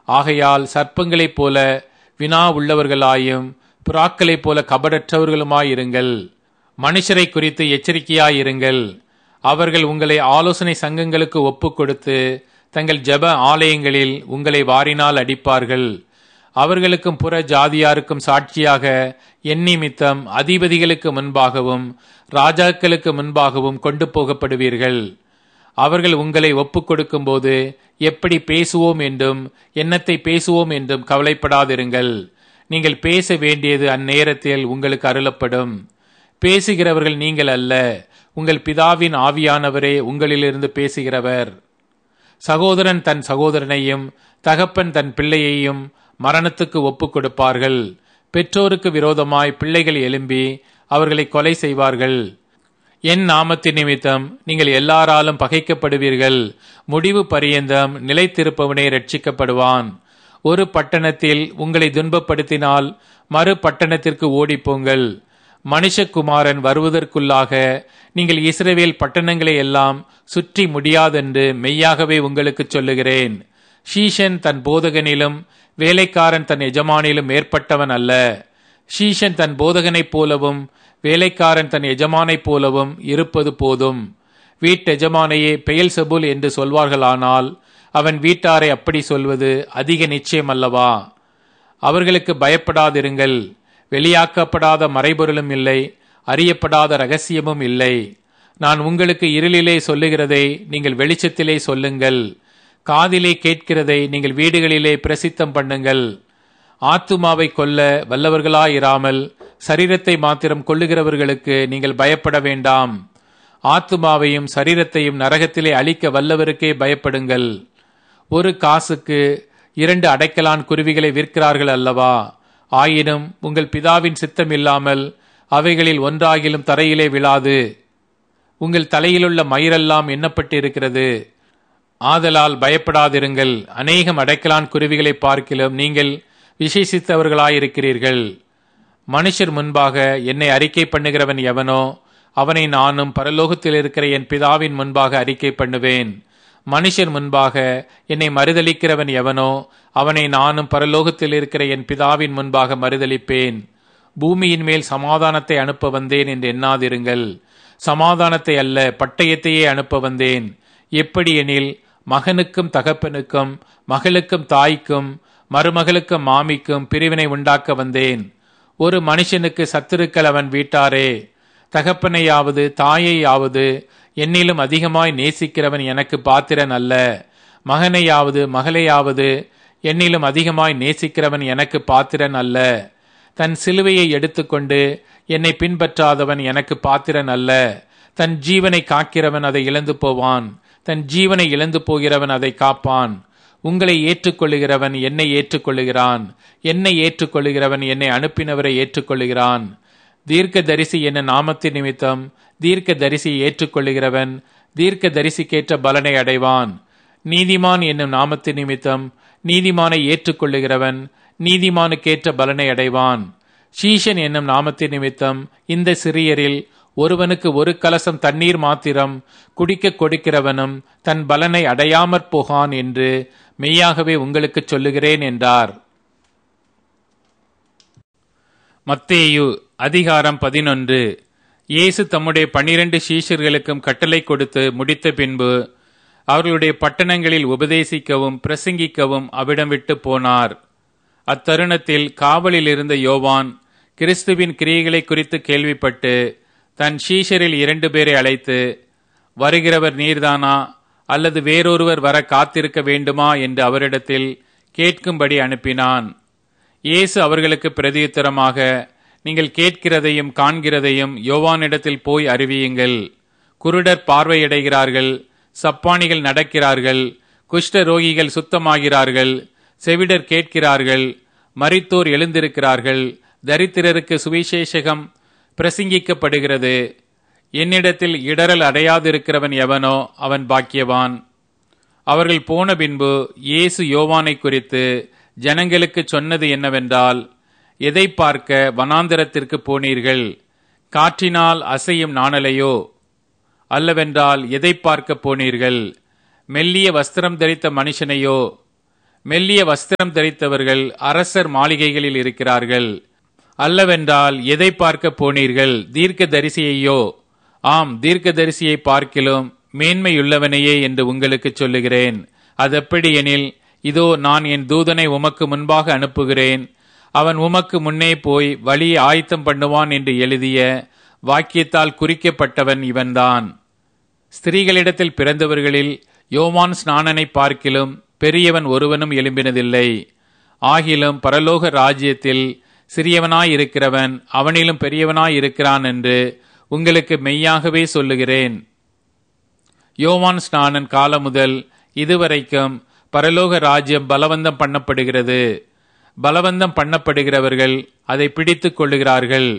ஆகையால் சர்ப்பங்களைப் போல வினா உள்ளவர்களாயும் புறாக்களைப் போல கபடற்றவர்களுமாயிருங்கள் மனுஷரை குறித்து எச்சரிக்கையாயிருங்கள் அவர்கள் உங்களை ஆலோசனை சங்கங்களுக்கு ஒப்புக் கொடுத்து தங்கள் ஜெப ஆலயங்களில் உங்களை வாரினால் அடிப்பார்கள் அவர்களுக்கும் புற ஜாதியாருக்கும் சாட்சியாக என் நிமித்தம் அதிபதிகளுக்கு முன்பாகவும் ராஜாக்களுக்கு முன்பாகவும் கொண்டு போகப்படுவீர்கள் அவர்கள் உங்களை ஒப்புக் கொடுக்கும்போது எப்படி பேசுவோம் என்றும் என்னத்தை பேசுவோம் என்றும் கவலைப்படாதிருங்கள் நீங்கள் பேச வேண்டியது அந்நேரத்தில் உங்களுக்கு அருளப்படும் பேசுகிறவர்கள் நீங்கள் அல்ல உங்கள் பிதாவின் ஆவியானவரே உங்களிலிருந்து பேசுகிறவர் சகோதரன் தன் சகோதரனையும் தகப்பன் தன் பிள்ளையையும் மரணத்துக்கு ஒப்புக் கொடுப்பார்கள் பெற்றோருக்கு விரோதமாய் பிள்ளைகள் எழும்பி அவர்களை கொலை செய்வார்கள் என் நாமத்தின் நிமித்தம் நீங்கள் எல்லாராலும் பகைக்கப்படுவீர்கள் முடிவு பரியந்தம் நிலைத்திருப்பவனே ரட்சிக்கப்படுவான் ஒரு பட்டணத்தில் உங்களை துன்பப்படுத்தினால் மறு பட்டணத்திற்கு ஓடிப்போங்கள் மனுஷகுமாரன் வருவதற்குள்ளாக நீங்கள் இஸ்ரவேல் பட்டணங்களை எல்லாம் சுற்றி முடியாதென்று மெய்யாகவே உங்களுக்கு சொல்லுகிறேன் ஷீஷன் தன் போதகனிலும் வேலைக்காரன் தன் எஜமானிலும் மேற்பட்டவன் அல்ல ஷீஷன் தன் போதகனைப் போலவும் வேலைக்காரன் தன் எஜமானைப் போலவும் இருப்பது போதும் வீட்டெஜமானையே பெயல் செபுல் என்று சொல்வார்களானால் அவன் வீட்டாரை அப்படி சொல்வது அதிக நிச்சயம் அல்லவா அவர்களுக்கு பயப்படாதிருங்கள் வெளியாக்கப்படாத மறைபொருளும் இல்லை அறியப்படாத ரகசியமும் இல்லை நான் உங்களுக்கு இருளிலே சொல்லுகிறதை நீங்கள் வெளிச்சத்திலே சொல்லுங்கள் காதிலே கேட்கிறதை நீங்கள் வீடுகளிலே பிரசித்தம் பண்ணுங்கள் ஆத்துமாவை கொல்ல வல்லவர்களாயிராமல் சரீரத்தை மாத்திரம் கொள்ளுகிறவர்களுக்கு நீங்கள் பயப்பட வேண்டாம் ஆத்துமாவையும் சரீரத்தையும் நரகத்திலே அழிக்க வல்லவருக்கே பயப்படுங்கள் ஒரு காசுக்கு இரண்டு அடைக்கலான் குருவிகளை விற்கிறார்கள் அல்லவா ஆயினும் உங்கள் பிதாவின் சித்தம் இல்லாமல் அவைகளில் ஒன்றாகிலும் தரையிலே விழாது உங்கள் தலையிலுள்ள மயிரெல்லாம் எண்ணப்பட்டிருக்கிறது ஆதலால் பயப்படாதிருங்கள் அநேகம் அடைக்கலான் குருவிகளை பார்க்கிலும் நீங்கள் விசேஷித்தவர்களாயிருக்கிறீர்கள் மனுஷர் முன்பாக என்னை அறிக்கை பண்ணுகிறவன் எவனோ அவனை நானும் பரலோகத்தில் இருக்கிற என் பிதாவின் முன்பாக அறிக்கை பண்ணுவேன் மனுஷர் முன்பாக என்னை மறுதளிக்கிறவன் எவனோ அவனை நானும் பரலோகத்தில் இருக்கிற என் பிதாவின் முன்பாக மறுதளிப்பேன் பூமியின் மேல் சமாதானத்தை அனுப்ப வந்தேன் என்று எண்ணாதிருங்கள் சமாதானத்தை அல்ல பட்டயத்தையே அனுப்ப வந்தேன் எப்படி எனில் மகனுக்கும் தகப்பனுக்கும் மகளுக்கும் தாய்க்கும் மருமகளுக்கும் மாமிக்கும் பிரிவினை உண்டாக்க வந்தேன் ஒரு மனுஷனுக்கு சத்துருக்கள் அவன் வீட்டாரே தகப்பனையாவது தாயையாவது என்னிலும் அதிகமாய் நேசிக்கிறவன் எனக்கு பாத்திரன் அல்ல மகனையாவது மகளையாவது என்னிலும் அதிகமாய் நேசிக்கிறவன் எனக்கு பாத்திரன் அல்ல தன் சிலுவையை எடுத்துக்கொண்டு என்னை பின்பற்றாதவன் எனக்கு பாத்திரன் அல்ல தன் ஜீவனை காக்கிறவன் அதை இழந்து போவான் தன் ஜீவனை இழந்து போகிறவன் அதை காப்பான் உங்களை ஏற்றுக்கொள்ளுகிறவன் என்னை ஏற்றுக்கொள்ளுகிறான் என்னை ஏற்றுக்கொள்ளுகிறவன் என்னை அனுப்பினவரை ஏற்றுக்கொள்ளுகிறான் தீர்க்க தரிசி என்ன நாமத்தின் நிமித்தம் தீர்க்க தரிசியை ஏற்றுக்கொள்ளுகிறவன் தீர்க்க தரிசிக்கேற்ற பலனை அடைவான் நீதிமான் என்னும் நாமத்தின் நிமித்தம் நீதிமானை ஏற்றுக்கொள்ளுகிறவன் நீதிமானுக்கேற்ற பலனை அடைவான் ஷீஷன் என்னும் நாமத்தின் நிமித்தம் இந்த சிறியரில் ஒருவனுக்கு ஒரு கலசம் தண்ணீர் மாத்திரம் குடிக்க கொடுக்கிறவனும் தன் பலனை அடையாமற் போகான் என்று மெய்யாகவே உங்களுக்கு சொல்லுகிறேன் என்றார் மத்தேயு அதிகாரம் பதினொன்று இயேசு தம்முடைய பன்னிரண்டு சீஷர்களுக்கும் கட்டளை கொடுத்து முடித்த பின்பு அவர்களுடைய பட்டணங்களில் உபதேசிக்கவும் பிரசங்கிக்கவும் அவிடம் விட்டு போனார் அத்தருணத்தில் காவலில் இருந்த யோவான் கிறிஸ்துவின் கிரியைகளை குறித்து கேள்விப்பட்டு தன் ஷீஷரில் இரண்டு பேரை அழைத்து வருகிறவர் நீர்தானா அல்லது வேறொருவர் வர காத்திருக்க வேண்டுமா என்று அவரிடத்தில் கேட்கும்படி அனுப்பினான் இயேசு அவர்களுக்கு பிரதியுத்தரமாக நீங்கள் கேட்கிறதையும் காண்கிறதையும் யோவானிடத்தில் போய் அறிவியுங்கள் குருடர் பார்வையடைகிறார்கள் சப்பானிகள் நடக்கிறார்கள் குஷ்ட ரோகிகள் சுத்தமாகிறார்கள் செவிடர் கேட்கிறார்கள் மரித்தோர் எழுந்திருக்கிறார்கள் தரித்திரருக்கு சுவிசேஷகம் பிரசங்கிக்கப்படுகிறது என்னிடத்தில் இடரல் அடையாதிருக்கிறவன் எவனோ அவன் பாக்கியவான் அவர்கள் போன பின்பு இயேசு யோவானை குறித்து ஜனங்களுக்கு சொன்னது என்னவென்றால் எதை பார்க்க வனாந்திரத்திற்கு போனீர்கள் காற்றினால் அசையும் நாணலையோ அல்லவென்றால் எதை பார்க்க போனீர்கள் மெல்லிய வஸ்திரம் தரித்த மனுஷனையோ மெல்லிய வஸ்திரம் தரித்தவர்கள் அரசர் மாளிகைகளில் இருக்கிறார்கள் அல்லவென்றால் எதை பார்க்க போனீர்கள் தீர்க்க தரிசியையோ ஆம் தீர்க்க தரிசியை பார்க்கிலும் மேன்மையுள்ளவனையே என்று உங்களுக்கு சொல்லுகிறேன் அதெப்படி எனில் இதோ நான் என் தூதனை உமக்கு முன்பாக அனுப்புகிறேன் அவன் உமக்கு முன்னே போய் வழியை ஆயத்தம் பண்ணுவான் என்று எழுதிய வாக்கியத்தால் குறிக்கப்பட்டவன் இவன்தான் ஸ்திரீகளிடத்தில் பிறந்தவர்களில் யோவான் ஸ்நானனை பார்க்கிலும் பெரியவன் ஒருவனும் எழும்பினதில்லை ஆகிலும் பரலோக ராஜ்யத்தில் சிறியவனாயிருக்கிறவன் அவனிலும் பெரியவனாயிருக்கிறான் என்று உங்களுக்கு மெய்யாகவே சொல்லுகிறேன் யோவான் ஸ்நானன் காலம் முதல் இதுவரைக்கும் பரலோக ராஜ்யம் பலவந்தம் பண்ணப்படுகிறது பலவந்தம் பண்ணப்படுகிறவர்கள் அதை பிடித்துக் கொள்ளுகிறார்கள்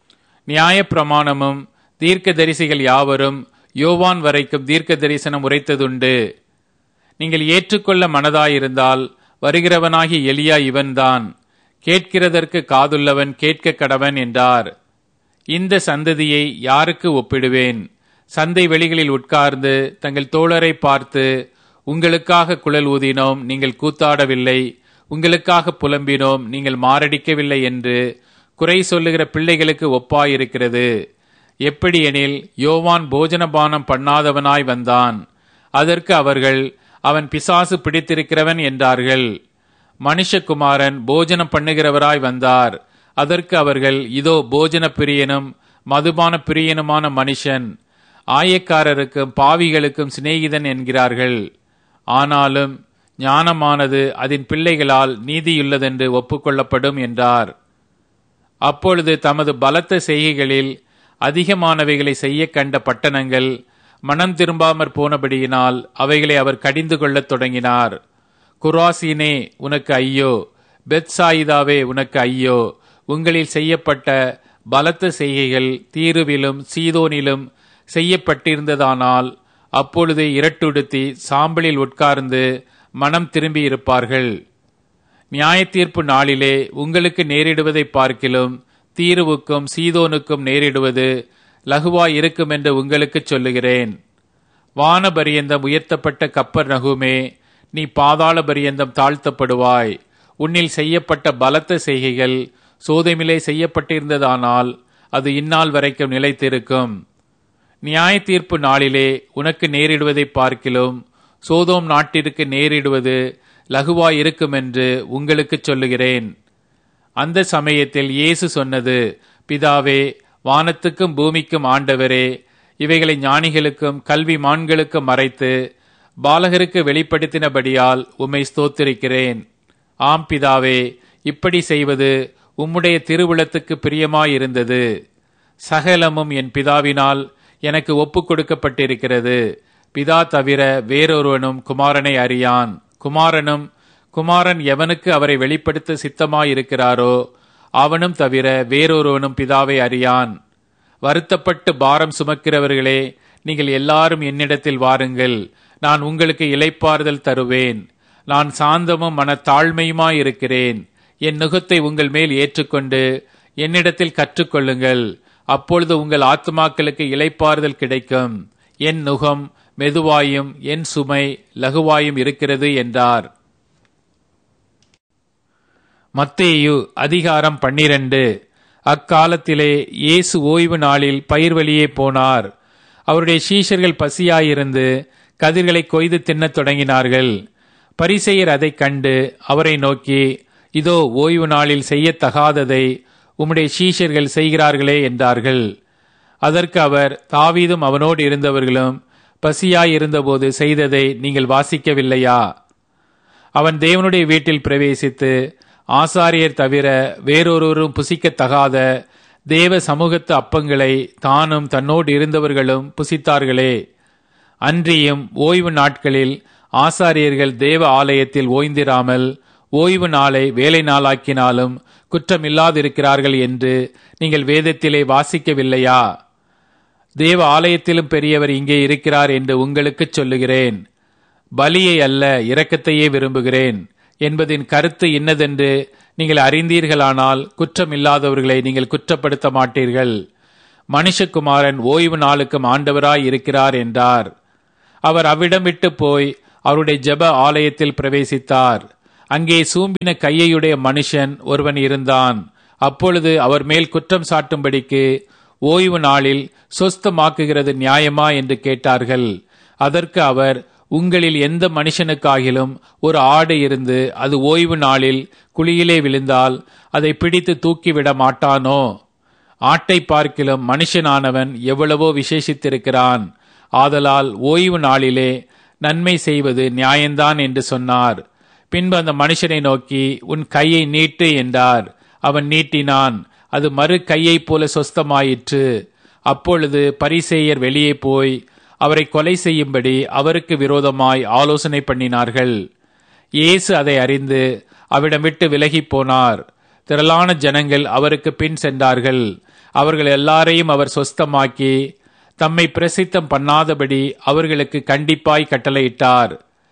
நியாயப்பிரமாணமும் தீர்க்க தரிசிகள் யாவரும் யோவான் வரைக்கும் தீர்க்க தரிசனம் உரைத்ததுண்டு நீங்கள் ஏற்றுக்கொள்ள மனதாயிருந்தால் வருகிறவனாகி எலியா இவன்தான் கேட்கிறதற்கு காதுள்ளவன் கேட்க கடவன் என்றார் இந்த சந்ததியை யாருக்கு ஒப்பிடுவேன் சந்தை வெளிகளில் உட்கார்ந்து தங்கள் தோழரை பார்த்து உங்களுக்காக குழல் ஊதினோம் நீங்கள் கூத்தாடவில்லை உங்களுக்காக புலம்பினோம் நீங்கள் மாரடிக்கவில்லை என்று குறை சொல்லுகிற பிள்ளைகளுக்கு ஒப்பாயிருக்கிறது எப்படி எனில் யோவான் போஜனபானம் பண்ணாதவனாய் வந்தான் அதற்கு அவர்கள் அவன் பிசாசு பிடித்திருக்கிறவன் என்றார்கள் மனுஷகுமாரன் போஜனம் பண்ணுகிறவராய் வந்தார் அதற்கு அவர்கள் இதோ போஜன பிரியனும் மதுபான பிரியனுமான மனுஷன் ஆயக்காரருக்கும் பாவிகளுக்கும் சிநேகிதன் என்கிறார்கள் ஆனாலும் ஞானமானது அதன் பிள்ளைகளால் நீதியுள்ளதென்று ஒப்புக்கொள்ளப்படும் என்றார் அப்பொழுது தமது பலத்த செய்கைகளில் அதிகமானவைகளை செய்ய கண்ட பட்டணங்கள் மனம் திரும்பாமற் போனபடியினால் அவைகளை அவர் கடிந்து கொள்ளத் தொடங்கினார் குராசினே உனக்கு ஐயோ பெத்சாயிதாவே உனக்கு ஐயோ உங்களில் செய்யப்பட்ட பலத்த செய்கைகள் தீருவிலும் சீதோனிலும் செய்யப்பட்டிருந்ததானால் அப்பொழுது இரட்டுடுத்தி சாம்பலில் உட்கார்ந்து மனம் திரும்பி இருப்பார்கள் நியாய தீர்ப்பு நாளிலே உங்களுக்கு நேரிடுவதை பார்க்கிலும் தீருவுக்கும் சீதோனுக்கும் நேரிடுவது லகுவாய் இருக்கும் என்று உங்களுக்கு சொல்லுகிறேன் வான பரியந்தம் உயர்த்தப்பட்ட கப்பர் நகுமே நீ பாதாள பரியந்தம் தாழ்த்தப்படுவாய் உன்னில் செய்யப்பட்ட பலத்த செய்கைகள் சோதமிலே செய்யப்பட்டிருந்ததானால் அது இந்நாள் வரைக்கும் நிலைத்திருக்கும் நியாய தீர்ப்பு நாளிலே உனக்கு நேரிடுவதை பார்க்கிலும் சோதோம் நாட்டிற்கு நேரிடுவது லகுவாய் இருக்கும் என்று உங்களுக்கு சொல்லுகிறேன் அந்த சமயத்தில் இயேசு சொன்னது பிதாவே வானத்துக்கும் பூமிக்கும் ஆண்டவரே இவைகளை ஞானிகளுக்கும் கல்வி மான்களுக்கும் மறைத்து பாலகருக்கு வெளிப்படுத்தினபடியால் உம்மை ஸ்தோத்திருக்கிறேன் ஆம் பிதாவே இப்படி செய்வது உம்முடைய திருவுளத்துக்கு பிரியமாயிருந்தது சகலமும் என் பிதாவினால் எனக்கு ஒப்புக் கொடுக்கப்பட்டிருக்கிறது பிதா தவிர வேறொருவனும் குமாரனை அறியான் குமாரனும் குமாரன் எவனுக்கு அவரை வெளிப்படுத்த சித்தமாயிருக்கிறாரோ அவனும் தவிர வேறொருவனும் பிதாவை அறியான் வருத்தப்பட்டு பாரம் சுமக்கிறவர்களே நீங்கள் எல்லாரும் என்னிடத்தில் வாருங்கள் நான் உங்களுக்கு இலைப்பாறுதல் தருவேன் நான் சாந்தமும் மனத்தாழ்மையுமாயிருக்கிறேன் என் நுகத்தை உங்கள் மேல் ஏற்றுக்கொண்டு என்னிடத்தில் கற்றுக்கொள்ளுங்கள் அப்பொழுது உங்கள் ஆத்மாக்களுக்கு இலைப்பாறுதல் கிடைக்கும் என் நுகம் மெதுவாயும் என் சுமை லகுவாயும் இருக்கிறது என்றார் மத்தேயு அதிகாரம் பன்னிரண்டு அக்காலத்திலே இயேசு ஓய்வு நாளில் பயிர் வழியே போனார் அவருடைய சீஷர்கள் பசியாயிருந்து கதிர்களை கொய்து தின்னத் தொடங்கினார்கள் பரிசெயர் அதைக் கண்டு அவரை நோக்கி இதோ ஓய்வு நாளில் செய்யத்தகாததை உம்முடைய சீஷர்கள் செய்கிறார்களே என்றார்கள் அதற்கு அவர் தாவீதும் அவனோடு இருந்தவர்களும் பசியாயிருந்தபோது செய்ததை நீங்கள் வாசிக்கவில்லையா அவன் தேவனுடைய வீட்டில் பிரவேசித்து ஆசாரியர் தவிர வேறொருவரும் புசிக்கத்தகாத தேவ சமூகத்து அப்பங்களை தானும் தன்னோடு இருந்தவர்களும் புசித்தார்களே அன்றியும் ஓய்வு நாட்களில் ஆசாரியர்கள் தேவ ஆலயத்தில் ஓய்ந்திராமல் ஓய்வு நாளை வேலை நாளாக்கினாலும் குற்றமில்லாதிருக்கிறார்கள் என்று நீங்கள் வேதத்திலே வாசிக்கவில்லையா தேவ ஆலயத்திலும் பெரியவர் இங்கே இருக்கிறார் என்று உங்களுக்கு சொல்லுகிறேன் பலியை அல்ல இரக்கத்தையே விரும்புகிறேன் என்பதின் கருத்து இன்னதென்று நீங்கள் அறிந்தீர்களானால் குற்றமில்லாதவர்களை நீங்கள் குற்றப்படுத்த மாட்டீர்கள் மனுஷகுமாரன் ஓய்வு நாளுக்கும் ஆண்டவராய் இருக்கிறார் என்றார் அவர் அவ்விடம் விட்டு போய் அவருடைய ஜெப ஆலயத்தில் பிரவேசித்தார் அங்கே சூம்பின கையையுடைய மனுஷன் ஒருவன் இருந்தான் அப்பொழுது அவர் மேல் குற்றம் சாட்டும்படிக்கு ஓய்வு நாளில் சொஸ்தமாக்குகிறது நியாயமா என்று கேட்டார்கள் அதற்கு அவர் உங்களில் எந்த மனுஷனுக்காகிலும் ஒரு ஆடு இருந்து அது ஓய்வு நாளில் குழியிலே விழுந்தால் அதை பிடித்து தூக்கிவிட மாட்டானோ ஆட்டை பார்க்கிலும் மனுஷனானவன் எவ்வளவோ விசேஷித்திருக்கிறான் ஆதலால் ஓய்வு நாளிலே நன்மை செய்வது நியாயந்தான் என்று சொன்னார் பின்பு அந்த மனுஷனை நோக்கி உன் கையை நீட்டு என்றார் அவன் நீட்டினான் அது மறு கையைப் போல சொஸ்தமாயிற்று அப்பொழுது பரிசேயர் வெளியே போய் அவரை கொலை செய்யும்படி அவருக்கு விரோதமாய் ஆலோசனை பண்ணினார்கள் இயேசு அதை அறிந்து அவிடம் விட்டு விலகிப் போனார் திரளான ஜனங்கள் அவருக்கு பின் சென்றார்கள் அவர்கள் எல்லாரையும் அவர் சொஸ்தமாக்கி தம்மை பிரசித்தம் பண்ணாதபடி அவர்களுக்கு கண்டிப்பாய் கட்டளையிட்டார்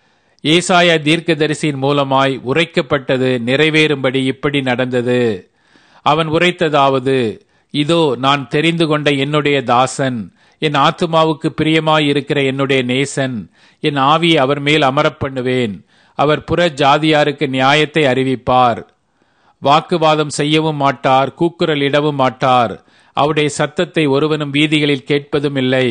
ஏசாயா தீர்க்கதரிசியின் மூலமாய் உரைக்கப்பட்டது நிறைவேறும்படி இப்படி நடந்தது அவன் உரைத்ததாவது இதோ நான் தெரிந்து கொண்ட என்னுடைய தாசன் என் ஆத்துமாவுக்கு பிரியமாயிருக்கிற என்னுடைய நேசன் என் ஆவியை அவர் மேல் அமரப் பண்ணுவேன் அவர் புற ஜாதியாருக்கு நியாயத்தை அறிவிப்பார் வாக்குவாதம் செய்யவும் மாட்டார் கூக்குரல் இடவும் மாட்டார் அவருடைய சத்தத்தை ஒருவனும் வீதிகளில் கேட்பதும் இல்லை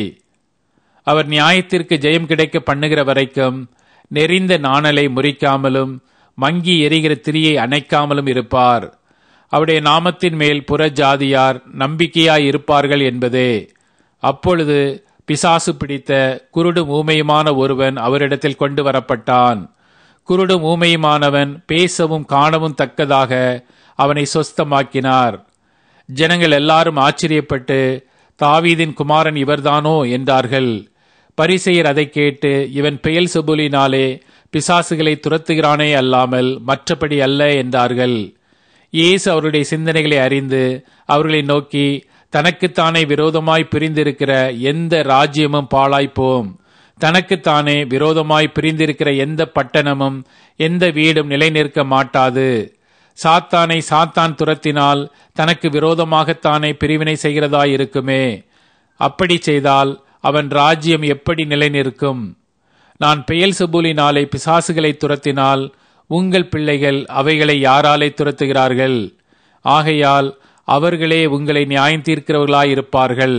அவர் நியாயத்திற்கு ஜெயம் கிடைக்க பண்ணுகிற வரைக்கும் நெறிந்த நாணலை முறிக்காமலும் மங்கி எரிகிற திரியை அணைக்காமலும் இருப்பார் அவருடைய நாமத்தின் மேல் புற ஜாதியார் நம்பிக்கையாய் இருப்பார்கள் என்பதே அப்பொழுது பிசாசு பிடித்த குருடும் ஊமையுமான ஒருவன் அவரிடத்தில் கொண்டு வரப்பட்டான் குருடும் ஊமையுமானவன் பேசவும் காணவும் தக்கதாக அவனை சொஸ்தமாக்கினார் ஜனங்கள் எல்லாரும் ஆச்சரியப்பட்டு தாவீதின் குமாரன் இவர்தானோ என்றார்கள் பரிசெயர் அதை கேட்டு இவன் பெயல் சுபுலினாலே பிசாசுகளை துரத்துகிறானே அல்லாமல் மற்றபடி அல்ல என்றார்கள் இயேசு அவருடைய சிந்தனைகளை அறிந்து அவர்களை நோக்கி தனக்குத்தானே விரோதமாய் பிரிந்திருக்கிற எந்த ராஜ்யமும் பாழாய்ப்போம் தனக்குத்தானே விரோதமாய் பிரிந்திருக்கிற எந்த பட்டணமும் எந்த வீடும் நிலை நிற்க மாட்டாது சாத்தானை சாத்தான் துரத்தினால் தனக்கு விரோதமாகத்தானே பிரிவினை செய்கிறதாய் இருக்குமே அப்படி செய்தால் அவன் ராஜ்யம் எப்படி நிலை நிற்கும் நான் பெயல் சுபுலினாலே பிசாசுகளை துரத்தினால் உங்கள் பிள்ளைகள் அவைகளை யாராலே துரத்துகிறார்கள் ஆகையால் அவர்களே உங்களை நியாயம் தீர்க்கிறவர்களாயிருப்பார்கள்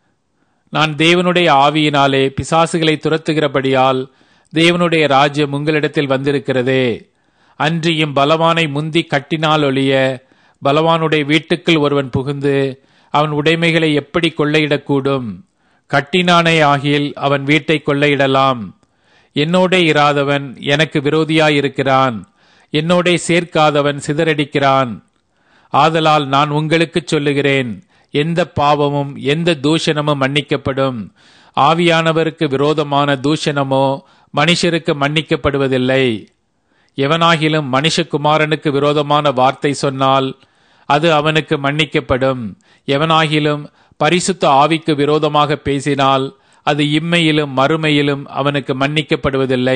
நான் தேவனுடைய ஆவியினாலே பிசாசுகளை துரத்துகிறபடியால் தேவனுடைய ராஜ்யம் உங்களிடத்தில் வந்திருக்கிறதே அன்றியும் பலவானை முந்தி கட்டினால் ஒழிய பலவானுடைய வீட்டுக்குள் ஒருவன் புகுந்து அவன் உடைமைகளை எப்படி கொள்ளையிடக்கூடும் கட்டினானே ஆகியில் அவன் வீட்டை கொள்ளையிடலாம் என்னோடே இராதவன் எனக்கு விரோதியாயிருக்கிறான் என்னோடே சேர்க்காதவன் சிதறடிக்கிறான் ஆதலால் நான் உங்களுக்குச் சொல்லுகிறேன் எந்த பாவமும் எந்த தூஷணமும் மன்னிக்கப்படும் ஆவியானவருக்கு விரோதமான தூஷணமோ மனுஷருக்கு மன்னிக்கப்படுவதில்லை எவனாகிலும் மனுஷகுமாரனுக்கு விரோதமான வார்த்தை சொன்னால் அது அவனுக்கு மன்னிக்கப்படும் எவனாகிலும் பரிசுத்த ஆவிக்கு விரோதமாக பேசினால் அது இம்மையிலும் மறுமையிலும் அவனுக்கு மன்னிக்கப்படுவதில்லை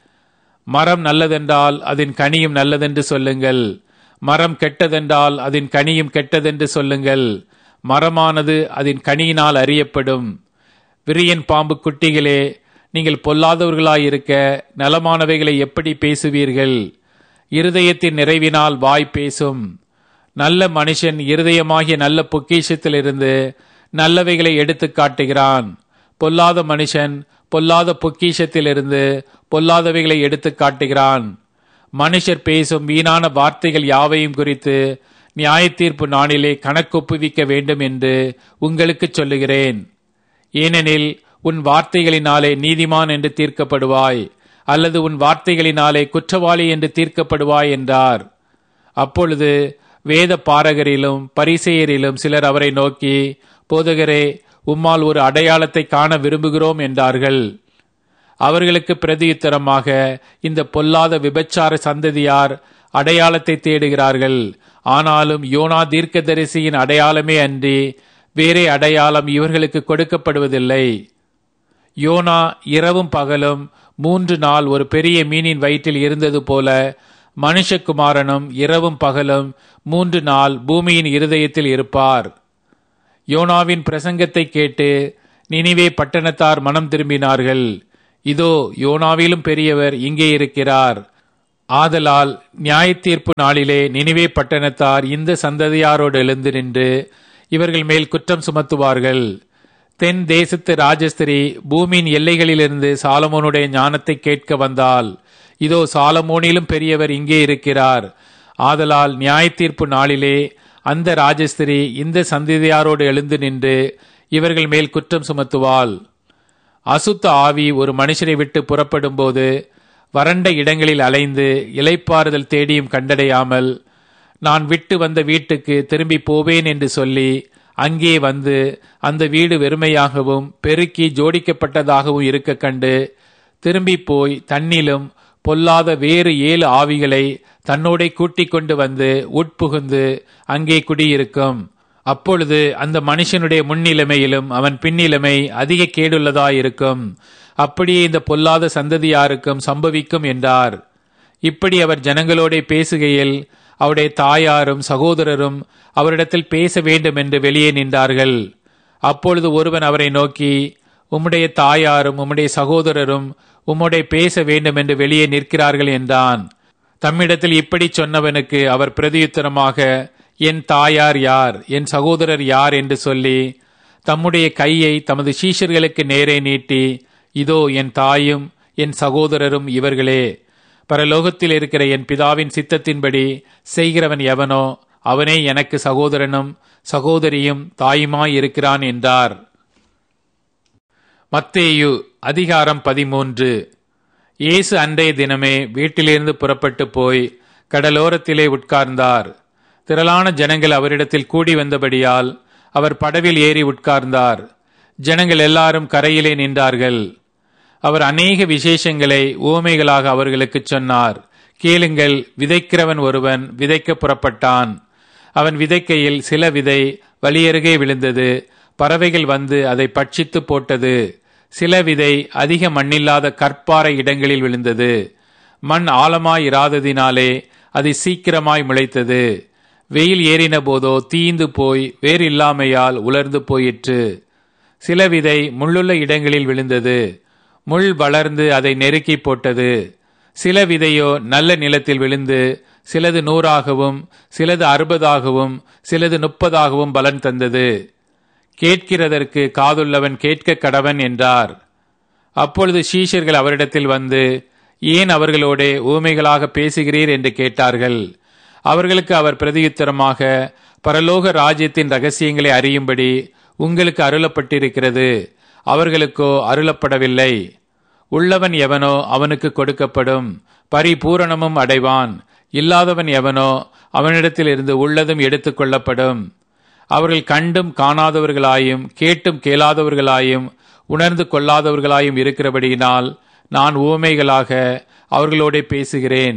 மரம் நல்லதென்றால் அதன் கனியும் நல்லதென்று சொல்லுங்கள் மரம் கெட்டதென்றால் அதன் கனியும் கெட்டதென்று சொல்லுங்கள் மரமானது அதன் கனியினால் அறியப்படும் விரியன் பாம்பு குட்டிகளே நீங்கள் பொல்லாதவர்களாயிருக்க நலமானவைகளை எப்படி பேசுவீர்கள் இருதயத்தின் நிறைவினால் வாய் பேசும் நல்ல மனுஷன் இருதயமாகிய நல்ல பொக்கிஷத்திலிருந்து நல்லவைகளை எடுத்து காட்டுகிறான் பொல்லாத மனுஷன் பொல்லாத பொக்கிஷத்திலிருந்து பொல்லாதவைகளை எடுத்து காட்டுகிறான் மனுஷர் பேசும் வீணான வார்த்தைகள் யாவையும் குறித்து நியாய தீர்ப்பு நாளிலே கணக்கொப்புவிக்க வேண்டும் என்று உங்களுக்கு சொல்லுகிறேன் ஏனெனில் உன் வார்த்தைகளினாலே நீதிமான் என்று தீர்க்கப்படுவாய் அல்லது உன் வார்த்தைகளினாலே குற்றவாளி என்று தீர்க்கப்படுவாய் என்றார் அப்பொழுது வேத பாரகரிலும் பரிசெயரிலும் சிலர் அவரை நோக்கி போதகரே உம்மால் ஒரு அடையாளத்தை காண விரும்புகிறோம் என்றார்கள் அவர்களுக்கு பிரதியுத்தரமாக இந்த பொல்லாத விபச்சார சந்ததியார் அடையாளத்தை தேடுகிறார்கள் ஆனாலும் யோனா தீர்க்கதரிசியின் அடையாளமே அன்றி வேறே அடையாளம் இவர்களுக்கு கொடுக்கப்படுவதில்லை யோனா இரவும் பகலும் மூன்று நாள் ஒரு பெரிய மீனின் வயிற்றில் இருந்தது போல மனுஷகுமாரனும் இரவும் பகலும் மூன்று நாள் பூமியின் இருதயத்தில் இருப்பார் யோனாவின் பிரசங்கத்தை கேட்டு நினிவே பட்டணத்தார் மனம் திரும்பினார்கள் இதோ யோனாவிலும் பெரியவர் இங்கே இருக்கிறார் ஆதலால் நியாயத்தீர்ப்பு நாளிலே நினிவே பட்டணத்தார் இந்த சந்ததியாரோடு எழுந்து நின்று இவர்கள் மேல் குற்றம் சுமத்துவார்கள் தென் தேசத்து ராஜஸ்திரி பூமியின் எல்லைகளிலிருந்து சாலமோனுடைய ஞானத்தை கேட்க வந்தால் இதோ சாலமோனிலும் பெரியவர் இங்கே இருக்கிறார் ஆதலால் நியாயத்தீர்ப்பு நாளிலே அந்த ராஜஸ்திரி இந்த சந்ததியாரோடு எழுந்து நின்று இவர்கள் மேல் குற்றம் சுமத்துவாள் அசுத்த ஆவி ஒரு மனுஷரை விட்டு புறப்படும்போது வறண்ட இடங்களில் அலைந்து இலைப்பாறுதல் தேடியும் கண்டடையாமல் நான் விட்டு வந்த வீட்டுக்கு திரும்பி போவேன் என்று சொல்லி அங்கே வந்து அந்த வீடு வெறுமையாகவும் பெருக்கி ஜோடிக்கப்பட்டதாகவும் இருக்க கண்டு திரும்பி போய் தன்னிலும் பொல்லாத வேறு ஏழு ஆவிகளை தன்னோடே கூட்டிக் கொண்டு வந்து உட்புகுந்து அங்கே குடியிருக்கும் அப்பொழுது அந்த மனுஷனுடைய முன்னிலைமையிலும் அவன் பின்னிலைமை அதிக கேடுள்ளதாயிருக்கும் அப்படியே இந்த பொல்லாத சந்ததியாருக்கும் சம்பவிக்கும் என்றார் இப்படி அவர் ஜனங்களோட பேசுகையில் அவருடைய தாயாரும் சகோதரரும் அவரிடத்தில் பேச வேண்டும் என்று வெளியே நின்றார்கள் அப்பொழுது ஒருவன் அவரை நோக்கி உம்முடைய தாயாரும் உம்முடைய சகோதரரும் உம்முடைய பேச வேண்டும் என்று வெளியே நிற்கிறார்கள் என்றான் தம்மிடத்தில் இப்படி சொன்னவனுக்கு அவர் பிரதியுத்தரமாக என் தாயார் யார் என் சகோதரர் யார் என்று சொல்லி தம்முடைய கையை தமது சீஷர்களுக்கு நேரே நீட்டி இதோ என் தாயும் என் சகோதரரும் இவர்களே பரலோகத்தில் இருக்கிற என் பிதாவின் சித்தத்தின்படி செய்கிறவன் எவனோ அவனே எனக்கு சகோதரனும் சகோதரியும் தாயுமாய் இருக்கிறான் என்றார் மத்தேயு அதிகாரம் பதிமூன்று இயேசு அன்றைய தினமே வீட்டிலிருந்து புறப்பட்டு போய் கடலோரத்திலே உட்கார்ந்தார் திரளான ஜனங்கள் அவரிடத்தில் கூடி வந்தபடியால் அவர் படவில் ஏறி உட்கார்ந்தார் ஜனங்கள் எல்லாரும் கரையிலே நின்றார்கள் அவர் அநேக விசேஷங்களை ஊமைகளாக அவர்களுக்கு சொன்னார் கேளுங்கள் விதைக்கிறவன் ஒருவன் விதைக்க புறப்பட்டான் அவன் விதைக்கையில் சில விதை வழியருகே விழுந்தது பறவைகள் வந்து அதை பட்சித்து போட்டது சில விதை அதிக மண்ணில்லாத கற்பாறை இடங்களில் விழுந்தது மண் ஆழமாய் இராததினாலே அது சீக்கிரமாய் முளைத்தது வெயில் ஏறின போதோ தீந்து போய் வேறு இல்லாமையால் உலர்ந்து போயிற்று சில விதை முள்ளுள்ள இடங்களில் விழுந்தது முள் வளர்ந்து அதை நெருக்கி போட்டது சில விதையோ நல்ல நிலத்தில் விழுந்து சிலது நூறாகவும் சிலது அறுபதாகவும் சிலது முப்பதாகவும் பலன் தந்தது கேட்கிறதற்கு காதுள்ளவன் கேட்க கடவன் என்றார் அப்பொழுது சீஷர்கள் அவரிடத்தில் வந்து ஏன் அவர்களோடே ஊமைகளாக பேசுகிறீர் என்று கேட்டார்கள் அவர்களுக்கு அவர் பிரதியுத்தரமாக பரலோக ராஜ்யத்தின் ரகசியங்களை அறியும்படி உங்களுக்கு அருளப்பட்டிருக்கிறது அவர்களுக்கோ அருளப்படவில்லை உள்ளவன் எவனோ அவனுக்கு கொடுக்கப்படும் பரிபூரணமும் அடைவான் இல்லாதவன் எவனோ அவனிடத்தில் இருந்து உள்ளதும் எடுத்துக் கொள்ளப்படும் அவர்கள் கண்டும் காணாதவர்களாயும் கேட்டும் கேளாதவர்களாயும் உணர்ந்து கொள்ளாதவர்களாயும் இருக்கிறபடியினால் நான் ஊமைகளாக அவர்களோட பேசுகிறேன்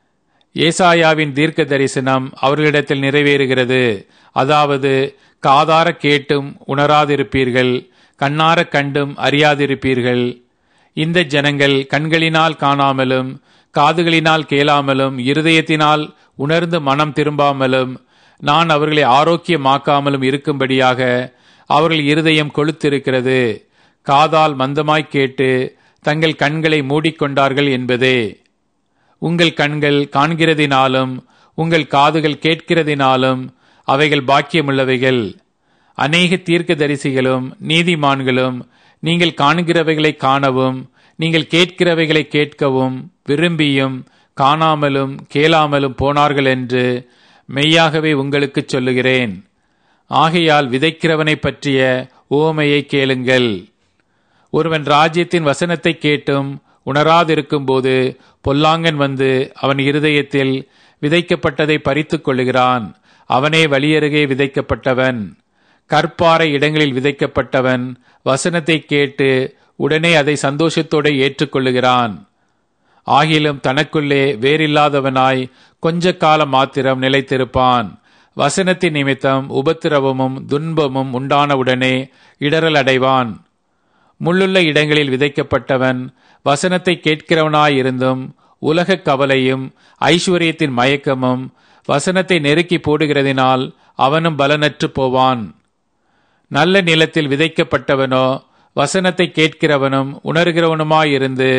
ஏசாயாவின் தீர்க்க தரிசனம் அவர்களிடத்தில் நிறைவேறுகிறது அதாவது காதார கேட்டும் உணராதிருப்பீர்கள் கண்ணார கண்டும் அறியாதிருப்பீர்கள் இந்த ஜனங்கள் கண்களினால் காணாமலும் காதுகளினால் கேளாமலும் இருதயத்தினால் உணர்ந்து மனம் திரும்பாமலும் நான் அவர்களை ஆரோக்கியமாக்காமலும் இருக்கும்படியாக அவர்கள் இருதயம் கொளுத்திருக்கிறது காதால் மந்தமாய் கேட்டு தங்கள் கண்களை மூடிக்கொண்டார்கள் என்பதே உங்கள் கண்கள் காண்கிறதினாலும் உங்கள் காதுகள் கேட்கிறதினாலும் அவைகள் பாக்கியமுள்ளவைகள் அநேக தீர்க்க தரிசிகளும் நீதிமான்களும் நீங்கள் காண்கிறவைகளை காணவும் நீங்கள் கேட்கிறவைகளை கேட்கவும் விரும்பியும் காணாமலும் கேளாமலும் போனார்கள் என்று மெய்யாகவே உங்களுக்கு சொல்லுகிறேன் ஆகையால் விதைக்கிறவனை பற்றிய ஓமையை கேளுங்கள் ஒருவன் ராஜ்யத்தின் வசனத்தை கேட்டும் உணராதிருக்கும்போது பொல்லாங்கன் வந்து அவன் இருதயத்தில் விதைக்கப்பட்டதை பறித்துக் கொள்ளுகிறான் அவனே வழியருகே விதைக்கப்பட்டவன் கற்பாறை இடங்களில் விதைக்கப்பட்டவன் வசனத்தை கேட்டு உடனே அதை சந்தோஷத்தோடு ஏற்றுக்கொள்ளுகிறான் ஆகிலும் தனக்குள்ளே வேறில்லாதவனாய் கொஞ்ச காலம் மாத்திரம் நிலைத்திருப்பான் வசனத்தின் நிமித்தம் உபத்திரவமும் துன்பமும் உண்டானவுடனே இடரல் அடைவான் முள்ளுள்ள இடங்களில் விதைக்கப்பட்டவன் வசனத்தை கேட்கிறவனாயிருந்தும் உலக கவலையும் ஐஸ்வர்யத்தின் மயக்கமும் வசனத்தை நெருக்கி போடுகிறதினால் அவனும் பலனற்று போவான் நல்ல நிலத்தில் விதைக்கப்பட்டவனோ வசனத்தை கேட்கிறவனும் உணர்கிறவனுமாயிருந்து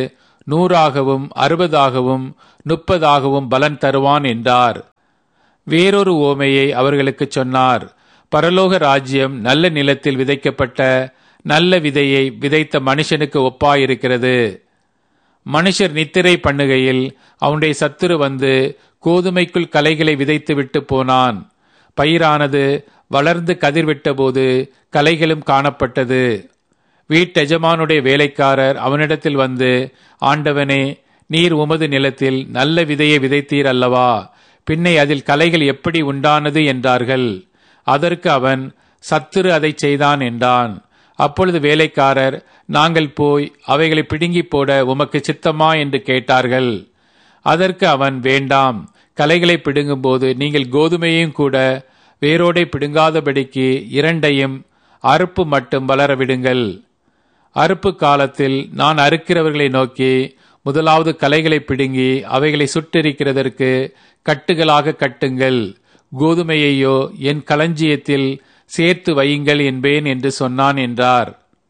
நூறாகவும் அறுபதாகவும் முப்பதாகவும் பலன் தருவான் என்றார் வேறொரு ஓமையை அவர்களுக்கு சொன்னார் பரலோக ராஜ்யம் நல்ல நிலத்தில் விதைக்கப்பட்ட நல்ல விதையை விதைத்த மனுஷனுக்கு ஒப்பாயிருக்கிறது மனுஷர் நித்திரை பண்ணுகையில் அவனுடைய சத்துரு வந்து கோதுமைக்குள் கலைகளை விதைத்து விட்டு போனான் பயிரானது வளர்ந்து கதிர்விட்டபோது கலைகளும் காணப்பட்டது வீட்டெஜமானுடைய வேலைக்காரர் அவனிடத்தில் வந்து ஆண்டவனே நீர் உமது நிலத்தில் நல்ல விதையை விதைத்தீர் அல்லவா பின்னை அதில் கலைகள் எப்படி உண்டானது என்றார்கள் அதற்கு அவன் சத்துரு அதை செய்தான் என்றான் அப்பொழுது வேலைக்காரர் நாங்கள் போய் அவைகளை பிடுங்கி போட உமக்கு சித்தமா என்று கேட்டார்கள் அதற்கு அவன் வேண்டாம் கலைகளை பிடுங்கும்போது நீங்கள் கோதுமையும் கூட வேரோடை பிடுங்காதபடிக்கு இரண்டையும் அறுப்பு மட்டும் வளர விடுங்கள் அறுப்பு காலத்தில் நான் அறுக்கிறவர்களை நோக்கி முதலாவது கலைகளை பிடுங்கி அவைகளை சுட்டெரிக்கிறதற்கு கட்டுகளாக கட்டுங்கள் கோதுமையையோ என் களஞ்சியத்தில் சேர்த்து வையுங்கள் என்பேன் என்று சொன்னான் என்றார்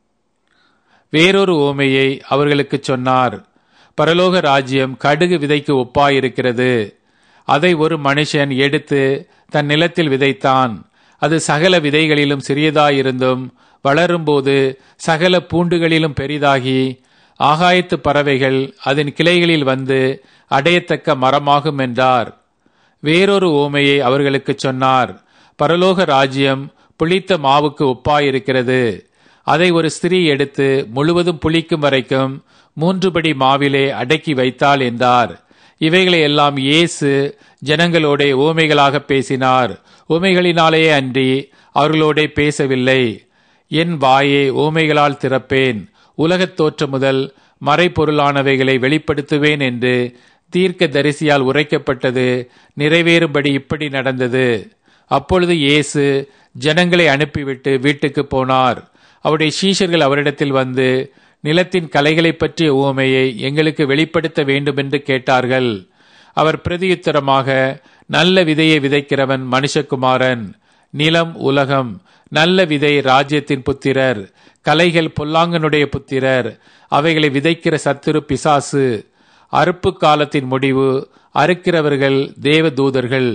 வேறொரு ஓமையை அவர்களுக்கு சொன்னார் பரலோக ராஜ்யம் கடுகு விதைக்கு ஒப்பாயிருக்கிறது அதை ஒரு மனுஷன் எடுத்து தன் நிலத்தில் விதைத்தான் அது சகல விதைகளிலும் சிறியதாயிருந்தும் வளரும்போது சகல பூண்டுகளிலும் பெரிதாகி ஆகாயத்து பறவைகள் அதன் கிளைகளில் வந்து அடையத்தக்க மரமாகும் என்றார் வேறொரு ஓமையை அவர்களுக்கு சொன்னார் பரலோக ராஜ்யம் புளித்த மாவுக்கு ஒப்பாயிருக்கிறது அதை ஒரு ஸ்திரீ எடுத்து முழுவதும் புளிக்கும் வரைக்கும் மூன்று படி மாவிலே அடக்கி வைத்தாள் என்றார் இவைகளை எல்லாம் இயேசு ஜனங்களோட ஓமைகளாக பேசினார் ஓமைகளினாலேயே அன்றி அவர்களோட பேசவில்லை என் வாயை ஓமைகளால் திறப்பேன் உலகத் தோற்றம் முதல் மறைப்பொருளானவைகளை வெளிப்படுத்துவேன் என்று தீர்க்க தரிசியால் உரைக்கப்பட்டது நிறைவேறும்படி இப்படி நடந்தது அப்பொழுது இயேசு ஜனங்களை அனுப்பிவிட்டு வீட்டுக்கு போனார் அவருடைய சீஷர்கள் அவரிடத்தில் வந்து நிலத்தின் கலைகளை பற்றிய உவமையை எங்களுக்கு வெளிப்படுத்த வேண்டும் என்று கேட்டார்கள் அவர் பிரதியுத்தரமாக நல்ல விதையை விதைக்கிறவன் மனுஷகுமாரன் நிலம் உலகம் நல்ல விதை ராஜ்யத்தின் புத்திரர் கலைகள் பொல்லாங்கனுடைய புத்திரர் அவைகளை விதைக்கிற சத்துரு பிசாசு அறுப்பு காலத்தின் முடிவு அறுக்கிறவர்கள் தேவ தூதர்கள்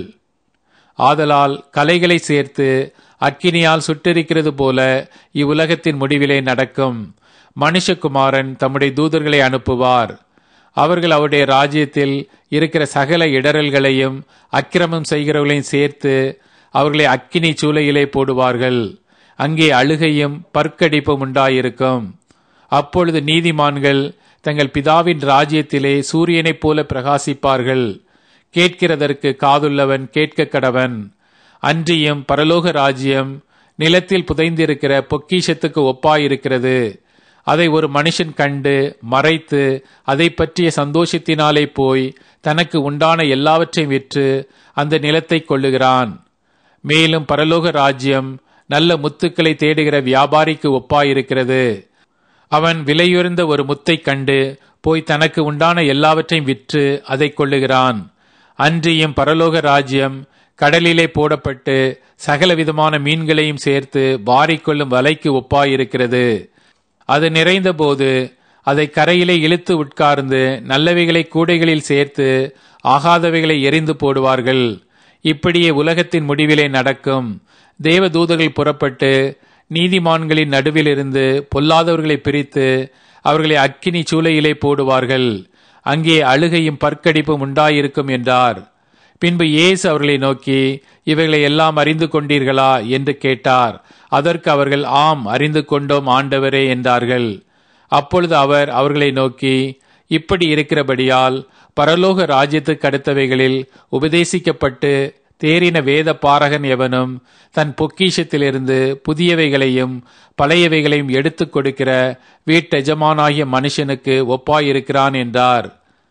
ஆதலால் கலைகளை சேர்த்து அக்கினியால் சுட்டெரிக்கிறது போல இவ்வுலகத்தின் முடிவிலே நடக்கும் மனுஷகுமாரன் தம்முடைய தூதர்களை அனுப்புவார் அவர்கள் அவருடைய ராஜ்யத்தில் இருக்கிற சகல இடரல்களையும் அக்கிரமம் செய்கிறவர்களையும் சேர்த்து அவர்களை அக்கினி சூளையிலே போடுவார்கள் அங்கே அழுகையும் பற்கடிப்பும் உண்டாயிருக்கும் அப்பொழுது நீதிமான்கள் தங்கள் பிதாவின் ராஜ்யத்திலே சூரியனைப் போல பிரகாசிப்பார்கள் கேட்கிறதற்கு காதுள்ளவன் கேட்க கடவன் அன்றியும் பரலோக ராஜ்யம் நிலத்தில் புதைந்திருக்கிற பொக்கிஷத்துக்கு ஒப்பாயிருக்கிறது அதை ஒரு மனுஷன் கண்டு மறைத்து அதை பற்றிய சந்தோஷத்தினாலே போய் தனக்கு உண்டான எல்லாவற்றையும் விற்று அந்த நிலத்தை கொள்ளுகிறான் மேலும் பரலோக ராஜ்யம் நல்ல முத்துக்களை தேடுகிற வியாபாரிக்கு ஒப்பாயிருக்கிறது அவன் விலையுயர்ந்த ஒரு முத்தை கண்டு போய் தனக்கு உண்டான எல்லாவற்றையும் விற்று அதை கொள்ளுகிறான் அன்றியும் பரலோக ராஜ்யம் கடலிலே போடப்பட்டு சகலவிதமான மீன்களையும் சேர்த்து வாரிக்கொள்ளும் வலைக்கு ஒப்பாயிருக்கிறது அது நிறைந்தபோது அதை கரையிலே இழுத்து உட்கார்ந்து நல்லவைகளை கூடைகளில் சேர்த்து ஆகாதவைகளை எரிந்து போடுவார்கள் இப்படியே உலகத்தின் முடிவிலே நடக்கும் தேவ தூதர்கள் புறப்பட்டு நீதிமான்களின் நடுவிலிருந்து பொல்லாதவர்களை பிரித்து அவர்களை அக்கினி சூளையிலே போடுவார்கள் அங்கே அழுகையும் பற்கடிப்பும் உண்டாயிருக்கும் என்றார் பின்பு இயேசு அவர்களை நோக்கி இவைகளை எல்லாம் அறிந்து கொண்டீர்களா என்று கேட்டார் அதற்கு அவர்கள் ஆம் அறிந்து கொண்டோம் ஆண்டவரே என்றார்கள் அப்பொழுது அவர் அவர்களை நோக்கி இப்படி இருக்கிறபடியால் பரலோக ராஜ்யத்துக்கு அடுத்தவைகளில் உபதேசிக்கப்பட்டு தேறின வேத பாரகன் எவனும் தன் பொக்கிஷத்திலிருந்து புதியவைகளையும் பழையவைகளையும் எடுத்துக் கொடுக்கிற வீட்டெஜமானாகிய மனுஷனுக்கு ஒப்பாயிருக்கிறான் என்றார்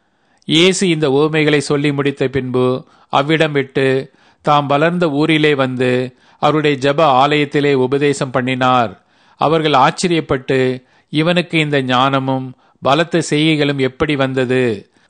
இயேசு இந்த ஓமைகளை சொல்லி முடித்த பின்பு அவ்விடம் விட்டு தாம் வளர்ந்த ஊரிலே வந்து அவருடைய ஜப ஆலயத்திலே உபதேசம் பண்ணினார் அவர்கள் ஆச்சரியப்பட்டு இவனுக்கு இந்த ஞானமும் பலத்த செய்கைகளும் எப்படி வந்தது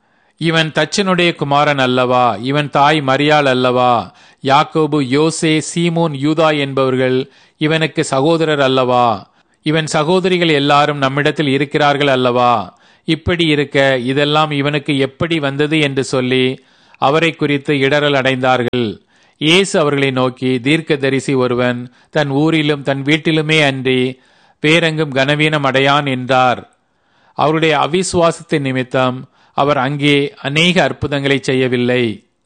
இவன் தச்சனுடைய குமாரன் அல்லவா இவன் தாய் மரியாள் அல்லவா யாக்கோபு யோசே சீமோன் யூதா என்பவர்கள் இவனுக்கு சகோதரர் அல்லவா இவன் சகோதரிகள் எல்லாரும் நம்மிடத்தில் இருக்கிறார்கள் அல்லவா இப்படி இருக்க இதெல்லாம் இவனுக்கு எப்படி வந்தது என்று சொல்லி அவரை குறித்து இடரல் அடைந்தார்கள் இயேசு அவர்களை நோக்கி தீர்க்கதரிசி ஒருவன் தன் ஊரிலும் தன் வீட்டிலுமே அன்றி வேறெங்கும் கனவீனம் அடையான் என்றார் அவருடைய அவிசுவாசத்தின் நிமித்தம் அவர் அங்கே அநேக அற்புதங்களை செய்யவில்லை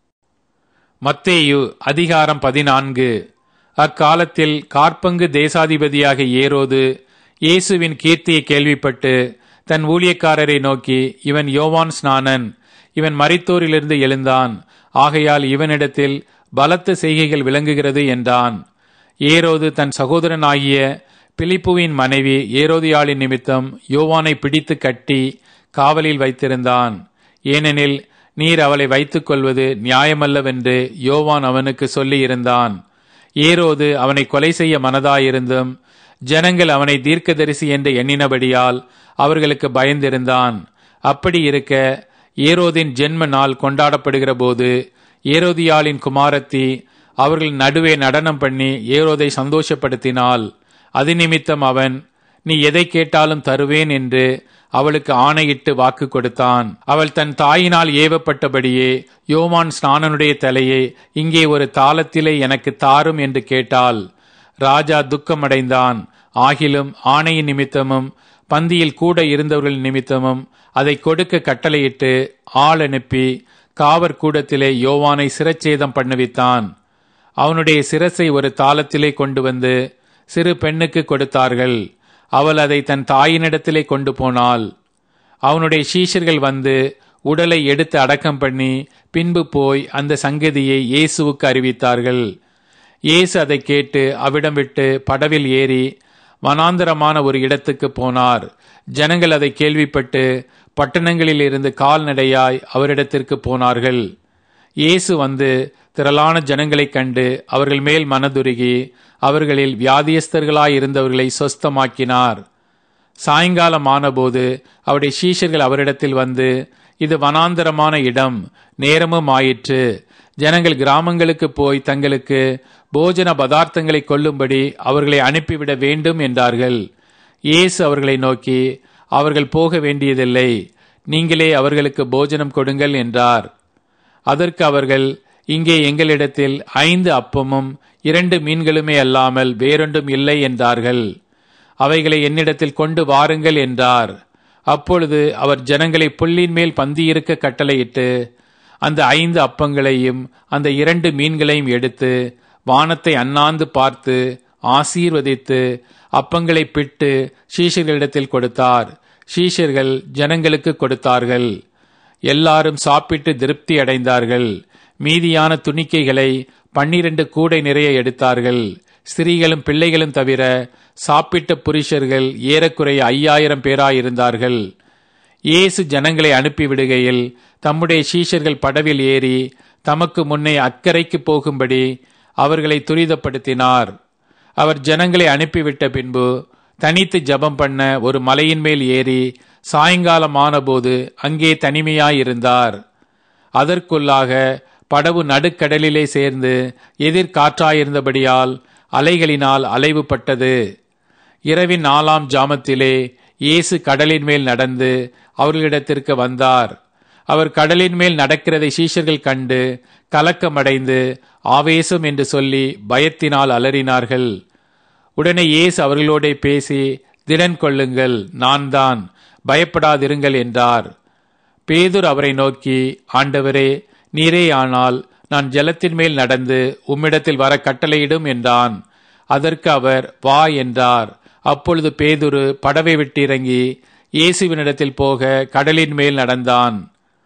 மத்தேயு அதிகாரம் பதினான்கு அக்காலத்தில் கார்பங்கு தேசாதிபதியாக ஏரோது இயேசுவின் கீர்த்தியை கேள்விப்பட்டு தன் ஊழியக்காரரை நோக்கி இவன் யோவான் ஸ்நானன் இவன் மரித்தோரிலிருந்து எழுந்தான் ஆகையால் இவனிடத்தில் பலத்த செய்கைகள் விளங்குகிறது என்றான் ஏரோது தன் சகோதரனாகிய பிலிப்புவின் மனைவி ஏரோதியாளின் நிமித்தம் யோவானை பிடித்து கட்டி காவலில் வைத்திருந்தான் ஏனெனில் நீர் அவளை வைத்துக் கொள்வது நியாயமல்லவென்று யோவான் அவனுக்கு சொல்லி இருந்தான் ஏரோது அவனை கொலை செய்ய மனதாயிருந்தும் ஜனங்கள் அவனை தீர்க்கதரிசி என்று எண்ணினபடியால் அவர்களுக்கு பயந்திருந்தான் அப்படி இருக்க ஏரோதின் ஜென்ம நாள் கொண்டாடப்படுகிற போது ஏரோதியாளின் குமாரத்தி அவர்கள் நடுவே நடனம் பண்ணி ஏரோதை சந்தோஷப்படுத்தினாள் அது நிமித்தம் அவன் நீ எதை கேட்டாலும் தருவேன் என்று அவளுக்கு ஆணையிட்டு வாக்கு கொடுத்தான் அவள் தன் தாயினால் ஏவப்பட்டபடியே யோவான் ஸ்நானனுடைய தலையை இங்கே ஒரு தாளத்திலே எனக்கு தாரும் என்று கேட்டாள் ராஜா துக்கமடைந்தான் ஆகிலும் ஆணையின் நிமித்தமும் பந்தியில் கூட இருந்தவர்கள் நிமித்தமும் அதை கொடுக்க கட்டளையிட்டு ஆள் அனுப்பி காவற் கூடத்திலே யோவானை சிரச்சேதம் பண்ணுவித்தான் அவனுடைய சிரசை ஒரு தாளத்திலே கொண்டு வந்து சிறு பெண்ணுக்கு கொடுத்தார்கள் அவள் அதை தன் தாயினிடத்திலே கொண்டு போனாள் அவனுடைய சீஷர்கள் வந்து உடலை எடுத்து அடக்கம் பண்ணி பின்பு போய் அந்த சங்கதியை இயேசுவுக்கு அறிவித்தார்கள் இயேசு அதை கேட்டு அவிடம் விட்டு படவில் ஏறி வனாந்தரமான ஒரு இடத்துக்கு போனார் ஜனங்கள் அதை கேள்விப்பட்டு பட்டணங்களில் இருந்து கால்நடையாய் அவரிடத்திற்கு போனார்கள் இயேசு வந்து திரளான ஜனங்களைக் கண்டு அவர்கள் மேல் மனதுருகி அவர்களில் வியாதியஸ்தர்களாய் இருந்தவர்களை சொஸ்தமாக்கினார் சாயங்காலம் ஆனபோது அவருடைய சீஷர்கள் அவரிடத்தில் வந்து இது வனாந்தரமான இடம் நேரமும் ஆயிற்று ஜனங்கள் கிராமங்களுக்கு போய் தங்களுக்கு போஜன பதார்த்தங்களை கொள்ளும்படி அவர்களை அனுப்பிவிட வேண்டும் என்றார்கள் இயேசு அவர்களை நோக்கி அவர்கள் போக வேண்டியதில்லை நீங்களே அவர்களுக்கு போஜனம் கொடுங்கள் என்றார் அதற்கு அவர்கள் இங்கே எங்களிடத்தில் ஐந்து அப்பமும் இரண்டு மீன்களுமே அல்லாமல் வேறொன்றும் இல்லை என்றார்கள் அவைகளை என்னிடத்தில் கொண்டு வாருங்கள் என்றார் அப்பொழுது அவர் ஜனங்களை புல்லின் மேல் பந்தியிருக்க கட்டளையிட்டு அந்த ஐந்து அப்பங்களையும் அந்த இரண்டு மீன்களையும் எடுத்து வானத்தை அண்ணாந்து பார்த்து ஆசீர்வதித்து அப்பங்களை பிட்டு சீஷர்களிடத்தில் கொடுத்தார் சீஷர்கள் ஜனங்களுக்கு கொடுத்தார்கள் எல்லாரும் சாப்பிட்டு திருப்தி அடைந்தார்கள் மீதியான துணிக்கைகளை பன்னிரண்டு கூடை நிறைய எடுத்தார்கள் ஸ்திரீகளும் பிள்ளைகளும் தவிர சாப்பிட்ட புருஷர்கள் ஏறக்குறைய ஐயாயிரம் பேராயிருந்தார்கள் இயேசு ஜனங்களை அனுப்பிவிடுகையில் தம்முடைய சீஷர்கள் படவில் ஏறி தமக்கு முன்னே அக்கறைக்கு போகும்படி அவர்களை துரிதப்படுத்தினார் அவர் ஜனங்களை அனுப்பிவிட்ட பின்பு தனித்து ஜபம் பண்ண ஒரு மலையின் மேல் ஏறி சாயங்காலம் ஆனபோது அங்கே தனிமையாயிருந்தார் அதற்குள்ளாக படவு நடுக்கடலிலே சேர்ந்து எதிர்காற்றாயிருந்தபடியால் அலைகளினால் அலைவுபட்டது இரவின் நாலாம் ஜாமத்திலே இயேசு கடலின் மேல் நடந்து அவர்களிடத்திற்கு வந்தார் அவர் கடலின் மேல் நடக்கிறதை சீஷர்கள் கண்டு கலக்கமடைந்து ஆவேசம் என்று சொல்லி பயத்தினால் அலறினார்கள் உடனே இயேசு அவர்களோட பேசி திடன் கொள்ளுங்கள் நான் தான் பயப்படாதிருங்கள் என்றார் பேதுர் அவரை நோக்கி ஆண்டவரே நீரே ஆனால் நான் ஜலத்தின் மேல் நடந்து உம்மிடத்தில் வர கட்டளையிடும் என்றான் அதற்கு அவர் வா என்றார் அப்பொழுது பேதுரு படவை விட்டு இறங்கி இயேசுவினிடத்தில் போக கடலின் மேல் நடந்தான்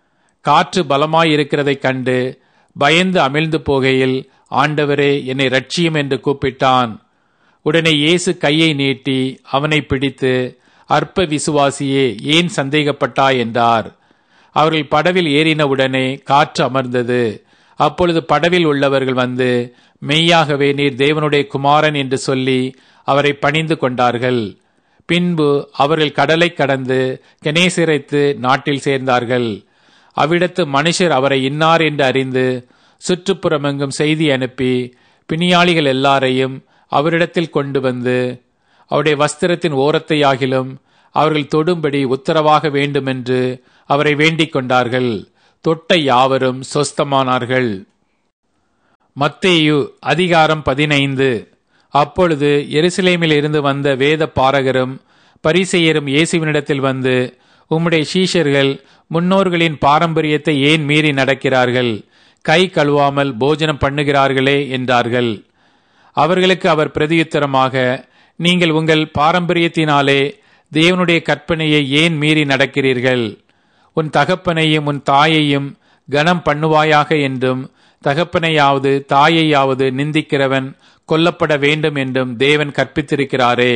காற்று பலமாயிருக்கிறதைக் கண்டு பயந்து அமிழ்ந்து போகையில் ஆண்டவரே என்னை ரட்சியும் என்று கூப்பிட்டான் உடனே இயேசு கையை நீட்டி அவனை பிடித்து அற்ப விசுவாசியே ஏன் சந்தேகப்பட்டாய் என்றார் அவர்கள் படவில் ஏறினவுடனே காற்று அமர்ந்தது அப்பொழுது படவில் உள்ளவர்கள் வந்து மெய்யாகவே நீர் தேவனுடைய குமாரன் என்று சொல்லி அவரை பணிந்து கொண்டார்கள் பின்பு அவர்கள் கடலை கடந்து கெனேசிரைத்து நாட்டில் சேர்ந்தார்கள் அவ்விடத்து மனுஷர் அவரை இன்னார் என்று அறிந்து சுற்றுப்புறமெங்கும் செய்தி அனுப்பி பிணியாளிகள் எல்லாரையும் அவரிடத்தில் கொண்டு வந்து அவருடைய வஸ்திரத்தின் ஓரத்தையாகிலும் அவர்கள் தொடும்படி உத்தரவாக வேண்டுமென்று அவரை வேண்டிக் கொண்டார்கள் தொட்ட யாவரும் சொஸ்தமானார்கள் மத்தேயு அதிகாரம் பதினைந்து அப்பொழுது எருசலேமில் இருந்து வந்த வேத பாரகரும் பரிசெயரும் இயேசுவினிடத்தில் வந்து உம்முடைய சீஷர்கள் முன்னோர்களின் பாரம்பரியத்தை ஏன் மீறி நடக்கிறார்கள் கை கழுவாமல் போஜனம் பண்ணுகிறார்களே என்றார்கள் அவர்களுக்கு அவர் பிரதியுத்தரமாக நீங்கள் உங்கள் பாரம்பரியத்தினாலே தேவனுடைய கற்பனையை ஏன் மீறி நடக்கிறீர்கள் உன் தகப்பனையும் உன் தாயையும் கனம் பண்ணுவாயாக என்றும் தகப்பனையாவது தாயையாவது நிந்திக்கிறவன் கொல்லப்பட வேண்டும் என்றும் தேவன் கற்பித்திருக்கிறாரே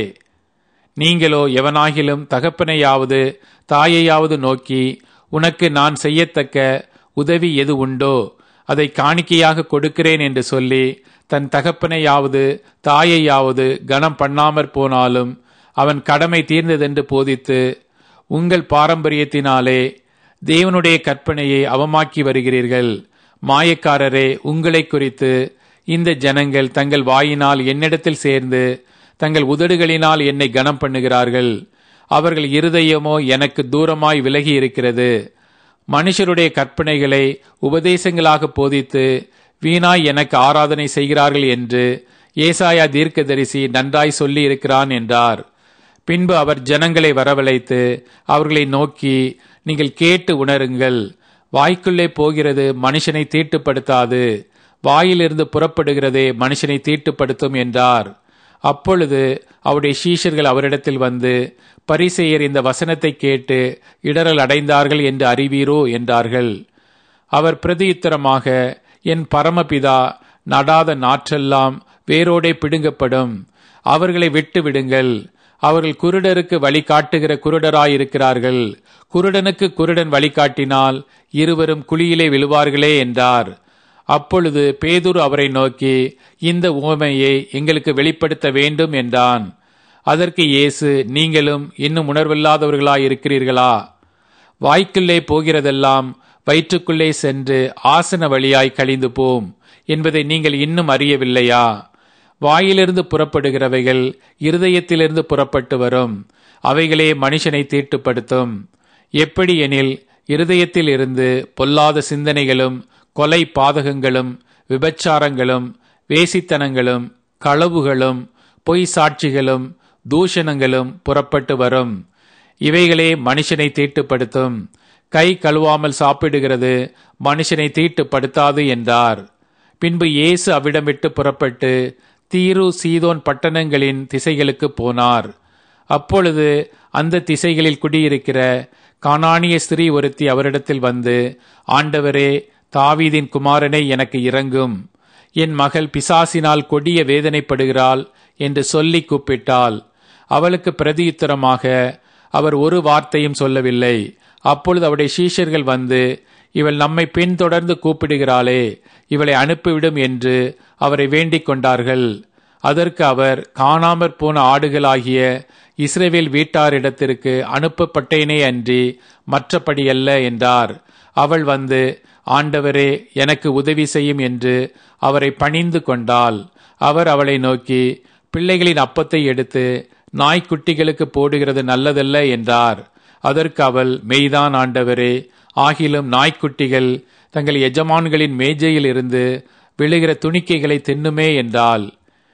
நீங்களோ எவனாகிலும் தகப்பனையாவது தாயையாவது நோக்கி உனக்கு நான் செய்யத்தக்க உதவி எது உண்டோ அதை காணிக்கையாக கொடுக்கிறேன் என்று சொல்லி தன் தகப்பனையாவது தாயையாவது கனம் பண்ணாமற் போனாலும் அவன் கடமை தீர்ந்ததென்று போதித்து உங்கள் பாரம்பரியத்தினாலே தேவனுடைய கற்பனையை அவமாக்கி வருகிறீர்கள் மாயக்காரரே உங்களை குறித்து இந்த ஜனங்கள் தங்கள் வாயினால் என்னிடத்தில் சேர்ந்து தங்கள் உதடுகளினால் என்னை கனம் பண்ணுகிறார்கள் அவர்கள் இருதயமோ எனக்கு தூரமாய் விலகி இருக்கிறது மனுஷருடைய கற்பனைகளை உபதேசங்களாக போதித்து வீணாய் எனக்கு ஆராதனை செய்கிறார்கள் என்று ஏசாயா தீர்க்கதரிசி நன்றாய் சொல்லி இருக்கிறான் என்றார் பின்பு அவர் ஜனங்களை வரவழைத்து அவர்களை நோக்கி நீங்கள் கேட்டு உணருங்கள் வாய்க்குள்ளே போகிறது மனுஷனை தீட்டுப்படுத்தாது வாயிலிருந்து புறப்படுகிறதே மனுஷனை தீட்டுப்படுத்தும் என்றார் அப்பொழுது அவருடைய சீஷர்கள் அவரிடத்தில் வந்து பரிசெயர் இந்த வசனத்தை கேட்டு இடரல் அடைந்தார்கள் என்று அறிவீரோ என்றார்கள் அவர் பிரதியுத்தரமாக என் பரமபிதா நடாத நாற்றெல்லாம் வேரோடே பிடுங்கப்படும் அவர்களை விட்டு விடுங்கள் அவர்கள் குருடருக்கு வழிகாட்டுகிற குருடராயிருக்கிறார்கள் குருடனுக்கு குருடன் வழிகாட்டினால் இருவரும் குழியிலே விழுவார்களே என்றார் அப்பொழுது பேதுரு அவரை நோக்கி இந்த உவமையை எங்களுக்கு வெளிப்படுத்த வேண்டும் என்றான் அதற்கு இயேசு நீங்களும் இன்னும் உணர்வில்லாதவர்களாய் இருக்கிறீர்களா வாய்க்குள்ளே போகிறதெல்லாம் வயிற்றுக்குள்ளே சென்று ஆசன வழியாய் கழிந்து போம் என்பதை நீங்கள் இன்னும் அறியவில்லையா வாயிலிருந்து புறப்படுகிறவைகள் இருதயத்திலிருந்து புறப்பட்டு வரும் அவைகளே மனுஷனை தீட்டுப்படுத்தும் எப்படி எனில் இருதயத்தில் இருந்து பொல்லாத சிந்தனைகளும் கொலை பாதகங்களும் விபச்சாரங்களும் வேசித்தனங்களும் களவுகளும் பொய் சாட்சிகளும் தூஷணங்களும் புறப்பட்டு வரும் இவைகளே மனுஷனை தீட்டுப்படுத்தும் கை கழுவாமல் சாப்பிடுகிறது மனுஷனை தீட்டுப்படுத்தாது என்றார் பின்பு இயேசு அவ்விடம் விட்டு புறப்பட்டு தீரு சீதோன் பட்டணங்களின் திசைகளுக்கு போனார் அப்பொழுது அந்த திசைகளில் குடியிருக்கிற கானானிய ஸ்திரீ ஒருத்தி அவரிடத்தில் வந்து ஆண்டவரே தாவீதின் குமாரனை எனக்கு இறங்கும் என் மகள் பிசாசினால் கொடிய வேதனைப்படுகிறாள் என்று சொல்லி கூப்பிட்டாள் அவளுக்கு பிரதியுத்தரமாக அவர் ஒரு வார்த்தையும் சொல்லவில்லை அப்பொழுது அவருடைய சீஷர்கள் வந்து இவள் நம்மை பின்தொடர்ந்து கூப்பிடுகிறாளே இவளை அனுப்பிவிடும் என்று அவரை வேண்டிக் கொண்டார்கள் அதற்கு அவர் காணாமற் போன ஆடுகளாகிய இஸ்ரேவேல் வீட்டாரிடத்திற்கு அனுப்பப்பட்டேனே அன்றி மற்றபடியல்ல என்றார் அவள் வந்து ஆண்டவரே எனக்கு உதவி செய்யும் என்று அவரை பணிந்து கொண்டாள் அவர் அவளை நோக்கி பிள்ளைகளின் அப்பத்தை எடுத்து நாய்க்குட்டிகளுக்கு போடுகிறது நல்லதல்ல என்றார் அதற்கு அவள் மெய்தான் ஆண்டவரே ஆகிலும் நாய்க்குட்டிகள் தங்கள் எஜமான்களின் மேஜையில் இருந்து விழுகிற துணிக்கைகளை தின்னுமே என்றாள்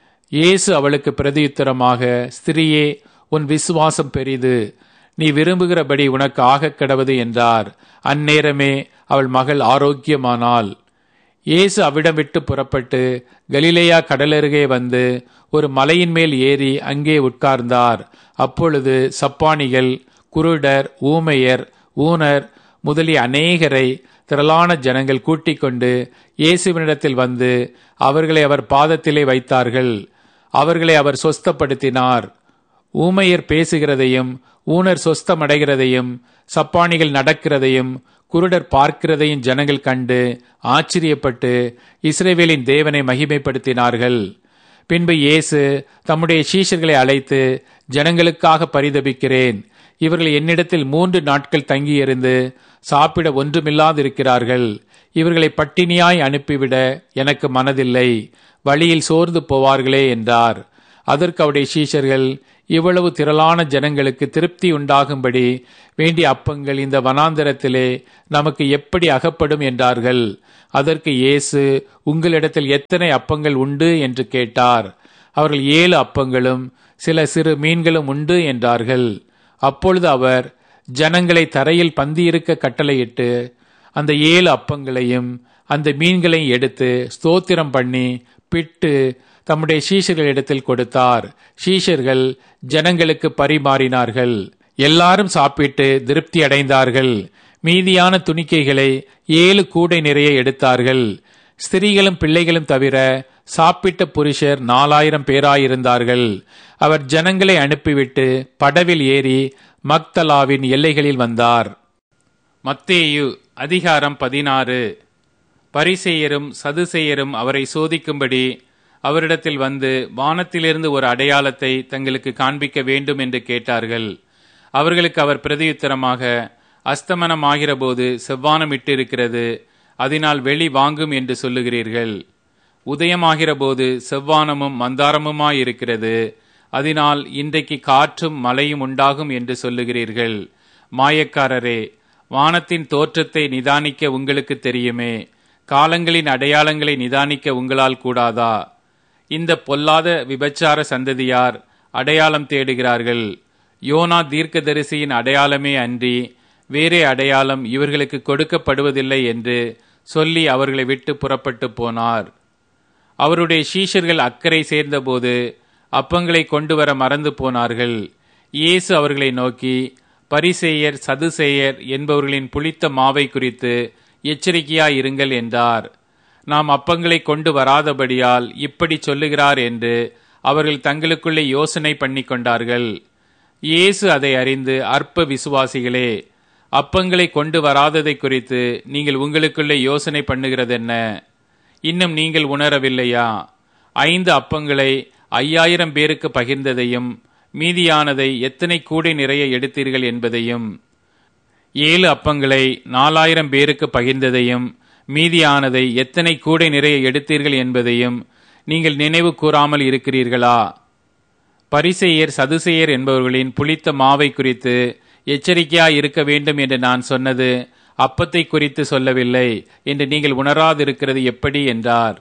இயேசு அவளுக்கு பிரதியுத்தரமாக ஸ்திரியே உன் விசுவாசம் பெரிது நீ விரும்புகிறபடி உனக்கு ஆகக் கிடவது என்றார் அந்நேரமே அவள் மகள் ஆரோக்கியமானாள் இயேசு அவ்விடம் விட்டு புறப்பட்டு கலிலேயா கடலருகே வந்து ஒரு மலையின் மேல் ஏறி அங்கே உட்கார்ந்தார் அப்பொழுது சப்பானிகள் குருடர் ஊமையர் ஊனர் முதலிய அநேகரை திரளான ஜனங்கள் கூட்டிக் கொண்டு இயேசுவினிடத்தில் வந்து அவர்களை அவர் பாதத்திலே வைத்தார்கள் அவர்களை அவர் சொஸ்தப்படுத்தினார் ஊமையர் பேசுகிறதையும் ஊனர் சொஸ்தமடைகிறதையும் சப்பானிகள் நடக்கிறதையும் குருடர் பார்க்கிறதையும் ஜனங்கள் கண்டு ஆச்சரியப்பட்டு இஸ்ரேவேலின் தேவனை மகிமைப்படுத்தினார்கள் பின்பு இயேசு தம்முடைய சீஷர்களை அழைத்து ஜனங்களுக்காக பரிதபிக்கிறேன் இவர்கள் என்னிடத்தில் மூன்று நாட்கள் தங்கியிருந்து சாப்பிட ஒன்றுமில்லாதிருக்கிறார்கள் இவர்களை பட்டினியாய் அனுப்பிவிட எனக்கு மனதில்லை வழியில் சோர்ந்து போவார்களே என்றார் அதற்கு அவருடைய சீஷர்கள் இவ்வளவு திரளான ஜனங்களுக்கு திருப்தி உண்டாகும்படி வேண்டிய அப்பங்கள் இந்த வனாந்தரத்திலே நமக்கு எப்படி அகப்படும் என்றார்கள் அதற்கு இயேசு உங்களிடத்தில் எத்தனை அப்பங்கள் உண்டு என்று கேட்டார் அவர்கள் ஏழு அப்பங்களும் சில சிறு மீன்களும் உண்டு என்றார்கள் அப்பொழுது அவர் ஜனங்களை தரையில் பந்தியிருக்க கட்டளையிட்டு அந்த ஏழு அப்பங்களையும் அந்த மீன்களையும் எடுத்து ஸ்தோத்திரம் பண்ணி பிட்டு தம்முடைய சீஷர்களிடத்தில் கொடுத்தார் சீஷர்கள் ஜனங்களுக்கு பரிமாறினார்கள் எல்லாரும் சாப்பிட்டு திருப்தி அடைந்தார்கள் மீதியான துணிக்கைகளை ஏழு கூடை நிறைய எடுத்தார்கள் ஸ்திரீகளும் பிள்ளைகளும் தவிர சாப்பிட்ட புருஷர் நாலாயிரம் பேராயிருந்தார்கள் அவர் ஜனங்களை அனுப்பிவிட்டு படவில் ஏறி மக்தலாவின் எல்லைகளில் வந்தார் மத்தேயு அதிகாரம் பதினாறு பரிசெயரும் சதுசெயரும் அவரை சோதிக்கும்படி அவரிடத்தில் வந்து வானத்திலிருந்து ஒரு அடையாளத்தை தங்களுக்கு காண்பிக்க வேண்டும் என்று கேட்டார்கள் அவர்களுக்கு அவர் பிரதியுத்தரமாக அஸ்தமனமாகிற போது செவ்வானம் இட்டிருக்கிறது அதனால் வெளி வாங்கும் என்று சொல்லுகிறீர்கள் உதயமாகிற போது செவ்வானமும் மந்தாரமுமாயிருக்கிறது அதனால் இன்றைக்கு காற்றும் மழையும் உண்டாகும் என்று சொல்லுகிறீர்கள் மாயக்காரரே வானத்தின் தோற்றத்தை நிதானிக்க உங்களுக்கு தெரியுமே காலங்களின் அடையாளங்களை நிதானிக்க உங்களால் கூடாதா இந்த பொல்லாத விபச்சார சந்ததியார் அடையாளம் தேடுகிறார்கள் யோனா தீர்க்கதரிசியின் அடையாளமே அன்றி வேறே அடையாளம் இவர்களுக்கு கொடுக்கப்படுவதில்லை என்று சொல்லி அவர்களை விட்டு புறப்பட்டு போனார் அவருடைய சீஷர்கள் அக்கறை சேர்ந்தபோது அப்பங்களை கொண்டு வர மறந்து போனார்கள் இயேசு அவர்களை நோக்கி பரிசேயர் சதுசேயர் என்பவர்களின் புளித்த மாவை குறித்து எச்சரிக்கையாயிருங்கள் என்றார் நாம் அப்பங்களை கொண்டு வராதபடியால் இப்படி சொல்லுகிறார் என்று அவர்கள் தங்களுக்குள்ளே யோசனை பண்ணி கொண்டார்கள் இயேசு அதை அறிந்து அற்ப விசுவாசிகளே அப்பங்களை கொண்டு வராததை குறித்து நீங்கள் உங்களுக்குள்ளே யோசனை பண்ணுகிறதென்ன இன்னும் நீங்கள் உணரவில்லையா ஐந்து அப்பங்களை ஐயாயிரம் பேருக்கு பகிர்ந்ததையும் மீதியானதை எத்தனை கூடை நிறைய எடுத்தீர்கள் என்பதையும் ஏழு அப்பங்களை நாலாயிரம் பேருக்கு பகிர்ந்ததையும் மீதியானதை எத்தனை கூடை நிறைய எடுத்தீர்கள் என்பதையும் நீங்கள் நினைவு கூறாமல் இருக்கிறீர்களா பரிசெயர் சதுசெயர் என்பவர்களின் புளித்த மாவை குறித்து எச்சரிக்கையாய் இருக்க வேண்டும் என்று நான் சொன்னது அப்பத்தை குறித்து சொல்லவில்லை என்று நீங்கள் உணராதிருக்கிறது எப்படி என்றார்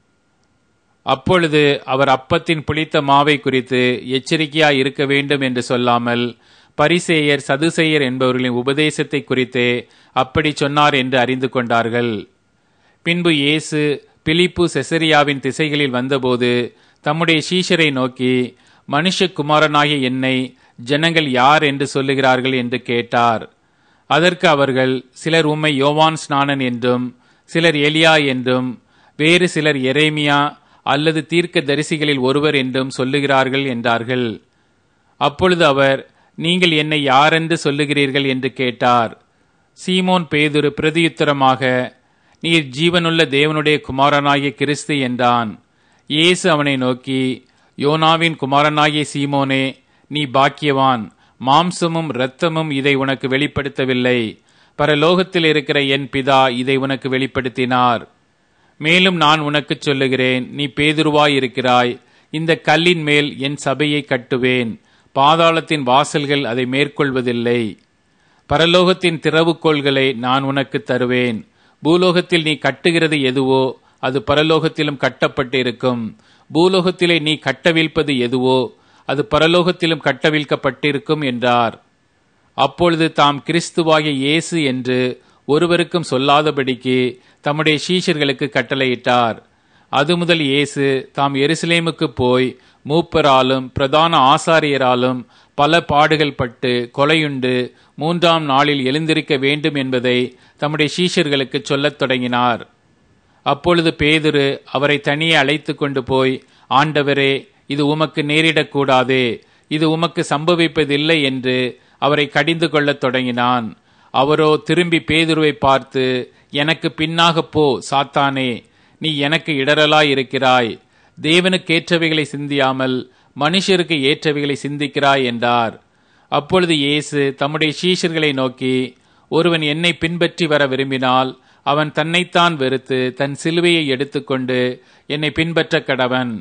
அப்பொழுது அவர் அப்பத்தின் புளித்த மாவை குறித்து எச்சரிக்கையாய் இருக்க வேண்டும் என்று சொல்லாமல் பரிசேயர் சதுசேயர் என்பவர்களின் உபதேசத்தை குறித்தே அப்படி சொன்னார் என்று அறிந்து கொண்டார்கள் பின்பு இயேசு பிலிப்பு செசரியாவின் திசைகளில் வந்தபோது தம்முடைய சீஷரை நோக்கி மனுஷகுமாரனாகிய என்னை ஜனங்கள் யார் என்று சொல்லுகிறார்கள் என்று கேட்டார் அதற்கு அவர்கள் சிலர் உம்மை யோவான் ஸ்நானன் என்றும் சிலர் எலியா என்றும் வேறு சிலர் எரேமியா அல்லது தீர்க்க தரிசிகளில் ஒருவர் என்றும் சொல்லுகிறார்கள் என்றார்கள் அப்பொழுது அவர் நீங்கள் என்னை யாரென்று சொல்லுகிறீர்கள் என்று கேட்டார் சீமோன் பேதுரு பிரதியுத்தரமாக நீர் ஜீவனுள்ள தேவனுடைய குமாரனாகிய கிறிஸ்து என்றான் இயேசு அவனை நோக்கி யோனாவின் குமாரனாகிய சீமோனே நீ பாக்கியவான் மாம்சமும் இரத்தமும் இதை உனக்கு வெளிப்படுத்தவில்லை பரலோகத்தில் இருக்கிற என் பிதா இதை உனக்கு வெளிப்படுத்தினார் மேலும் நான் உனக்குச் சொல்லுகிறேன் நீ பேதுருவாய் இருக்கிறாய் இந்த கல்லின் மேல் என் சபையை கட்டுவேன் பாதாளத்தின் வாசல்கள் அதை மேற்கொள்வதில்லை பரலோகத்தின் திறவுகோள்களை நான் உனக்கு தருவேன் பூலோகத்தில் நீ கட்டுகிறது எதுவோ அது பரலோகத்திலும் கட்டப்பட்டிருக்கும் பூலோகத்திலே நீ கட்டவிழ்ப்பது எதுவோ அது பரலோகத்திலும் கட்டவிழ்க்கப்பட்டிருக்கும் என்றார் அப்பொழுது தாம் கிறிஸ்துவாகிய இயேசு என்று ஒருவருக்கும் சொல்லாதபடிக்கு தம்முடைய சீஷர்களுக்கு கட்டளையிட்டார் அது முதல் இயேசு தாம் எருசலேமுக்கு போய் மூப்பராலும் பிரதான ஆசாரியராலும் பல பாடுகள் பட்டு கொலையுண்டு மூன்றாம் நாளில் எழுந்திருக்க வேண்டும் என்பதை தம்முடைய சீஷர்களுக்கு சொல்லத் தொடங்கினார் அப்பொழுது பேதுரு அவரை தனியே அழைத்து கொண்டு போய் ஆண்டவரே இது உமக்கு நேரிடக்கூடாதே இது உமக்கு சம்பவிப்பதில்லை என்று அவரை கடிந்து கொள்ளத் தொடங்கினான் அவரோ திரும்பி பேதுருவை பார்த்து எனக்கு பின்னாக போ சாத்தானே நீ எனக்கு இடரலாய் இருக்கிறாய் தேவனுக்கு ஏற்றவைகளை சிந்தியாமல் மனுஷருக்கு ஏற்றவைகளை சிந்திக்கிறாய் என்றார் அப்பொழுது இயேசு தம்முடைய சீஷர்களை நோக்கி ஒருவன் என்னை பின்பற்றி வர விரும்பினால் அவன் தன்னைத்தான் வெறுத்து தன் சிலுவையை எடுத்துக்கொண்டு என்னை பின்பற்ற கடவன்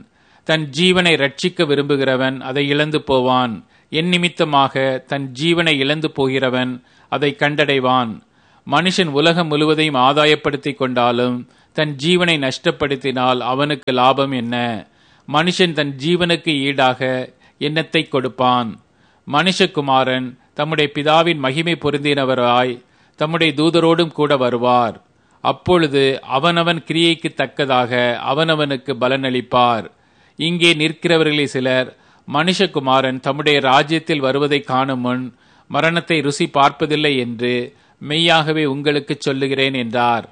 தன் ஜீவனை ரட்சிக்க விரும்புகிறவன் அதை இழந்து போவான் என் நிமித்தமாக தன் ஜீவனை இழந்து போகிறவன் அதை கண்டடைவான் மனுஷன் உலகம் முழுவதையும் ஆதாயப்படுத்திக் கொண்டாலும் தன் ஜீவனை நஷ்டப்படுத்தினால் அவனுக்கு லாபம் என்ன மனுஷன் தன் ஜீவனுக்கு ஈடாக எண்ணத்தை கொடுப்பான் மனுஷகுமாரன் தம்முடைய பிதாவின் மகிமை பொருந்தினவராய் தம்முடைய தூதரோடும் கூட வருவார் அப்பொழுது அவனவன் கிரியைக்கு தக்கதாக அவனவனுக்கு பலனளிப்பார் இங்கே நிற்கிறவர்களில் சிலர் மனுஷகுமாரன் தம்முடைய ராஜ்யத்தில் வருவதை காணும் முன் மரணத்தை ருசி பார்ப்பதில்லை என்று மெய்யாகவே உங்களுக்கு சொல்லுகிறேன் என்றார்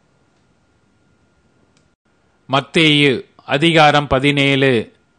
மத்தேயு அதிகாரம் பதினேழு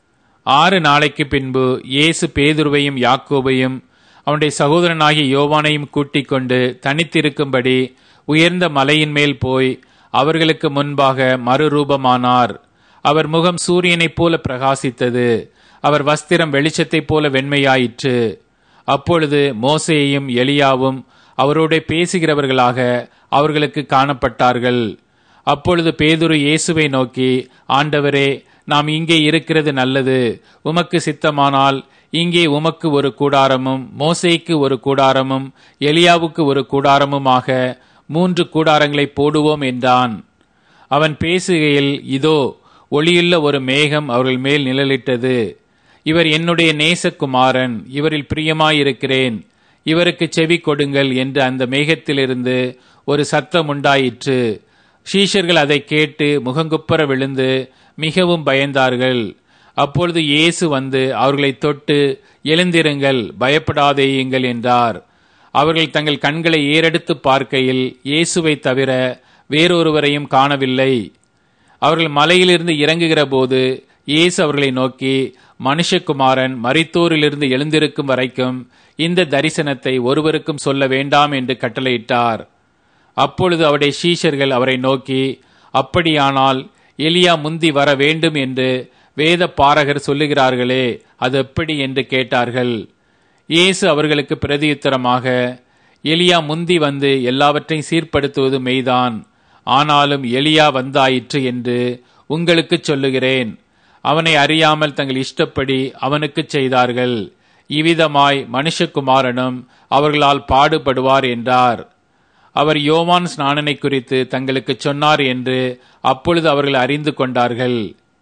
ஆறு நாளைக்கு பின்பு இயேசு பேதுருவையும் யாக்கோபையும் அவனுடைய சகோதரனாகிய யோவானையும் கூட்டிக் கொண்டு தனித்திருக்கும்படி உயர்ந்த மலையின் மேல் போய் அவர்களுக்கு முன்பாக மறுரூபமானார் அவர் முகம் சூரியனைப் போல பிரகாசித்தது அவர் வஸ்திரம் வெளிச்சத்தைப் போல வெண்மையாயிற்று அப்பொழுது மோசேயும் எலியாவும் அவரோட பேசுகிறவர்களாக அவர்களுக்கு காணப்பட்டார்கள் அப்பொழுது பேதுரு இயேசுவை நோக்கி ஆண்டவரே நாம் இங்கே இருக்கிறது நல்லது உமக்கு சித்தமானால் இங்கே உமக்கு ஒரு கூடாரமும் மோசேக்கு ஒரு கூடாரமும் எலியாவுக்கு ஒரு கூடாரமுமாக மூன்று கூடாரங்களை போடுவோம் என்றான் அவன் பேசுகையில் இதோ ஒளியுள்ள ஒரு மேகம் அவர்கள் மேல் நிழலிட்டது இவர் என்னுடைய நேசகுமாரன் இவரில் பிரியமாயிருக்கிறேன் இவருக்கு செவி கொடுங்கள் என்று அந்த மேகத்திலிருந்து ஒரு சத்தம் உண்டாயிற்று ஷீஷர்கள் அதை கேட்டு முகங்குப்புற விழுந்து மிகவும் பயந்தார்கள் அப்பொழுது இயேசு வந்து அவர்களை தொட்டு எழுந்திருங்கள் பயப்படாதேயுங்கள் என்றார் அவர்கள் தங்கள் கண்களை ஏறெடுத்து பார்க்கையில் இயேசுவை தவிர வேறொருவரையும் காணவில்லை அவர்கள் மலையிலிருந்து இறங்குகிற போது இயேசு அவர்களை நோக்கி மனுஷகுமாரன் மரித்தோரிலிருந்து எழுந்திருக்கும் வரைக்கும் இந்த தரிசனத்தை ஒருவருக்கும் சொல்ல வேண்டாம் என்று கட்டளையிட்டார் அப்பொழுது அவருடைய சீஷர்கள் அவரை நோக்கி அப்படியானால் எலியா முந்தி வர வேண்டும் என்று வேத பாரகர் சொல்லுகிறார்களே அது எப்படி என்று கேட்டார்கள் இயேசு அவர்களுக்கு பிரதியுத்தரமாக எலியா முந்தி வந்து எல்லாவற்றையும் சீர்படுத்துவது மெய்தான் ஆனாலும் எலியா வந்தாயிற்று என்று உங்களுக்கு சொல்லுகிறேன் அவனை அறியாமல் தங்கள் இஷ்டப்படி அவனுக்கு செய்தார்கள் இவ்விதமாய் மனுஷகுமாரனும் அவர்களால் பாடுபடுவார் என்றார் அவர் யோவான் ஸ்நானனை குறித்து தங்களுக்கு சொன்னார் என்று அப்பொழுது அவர்கள் அறிந்து கொண்டார்கள்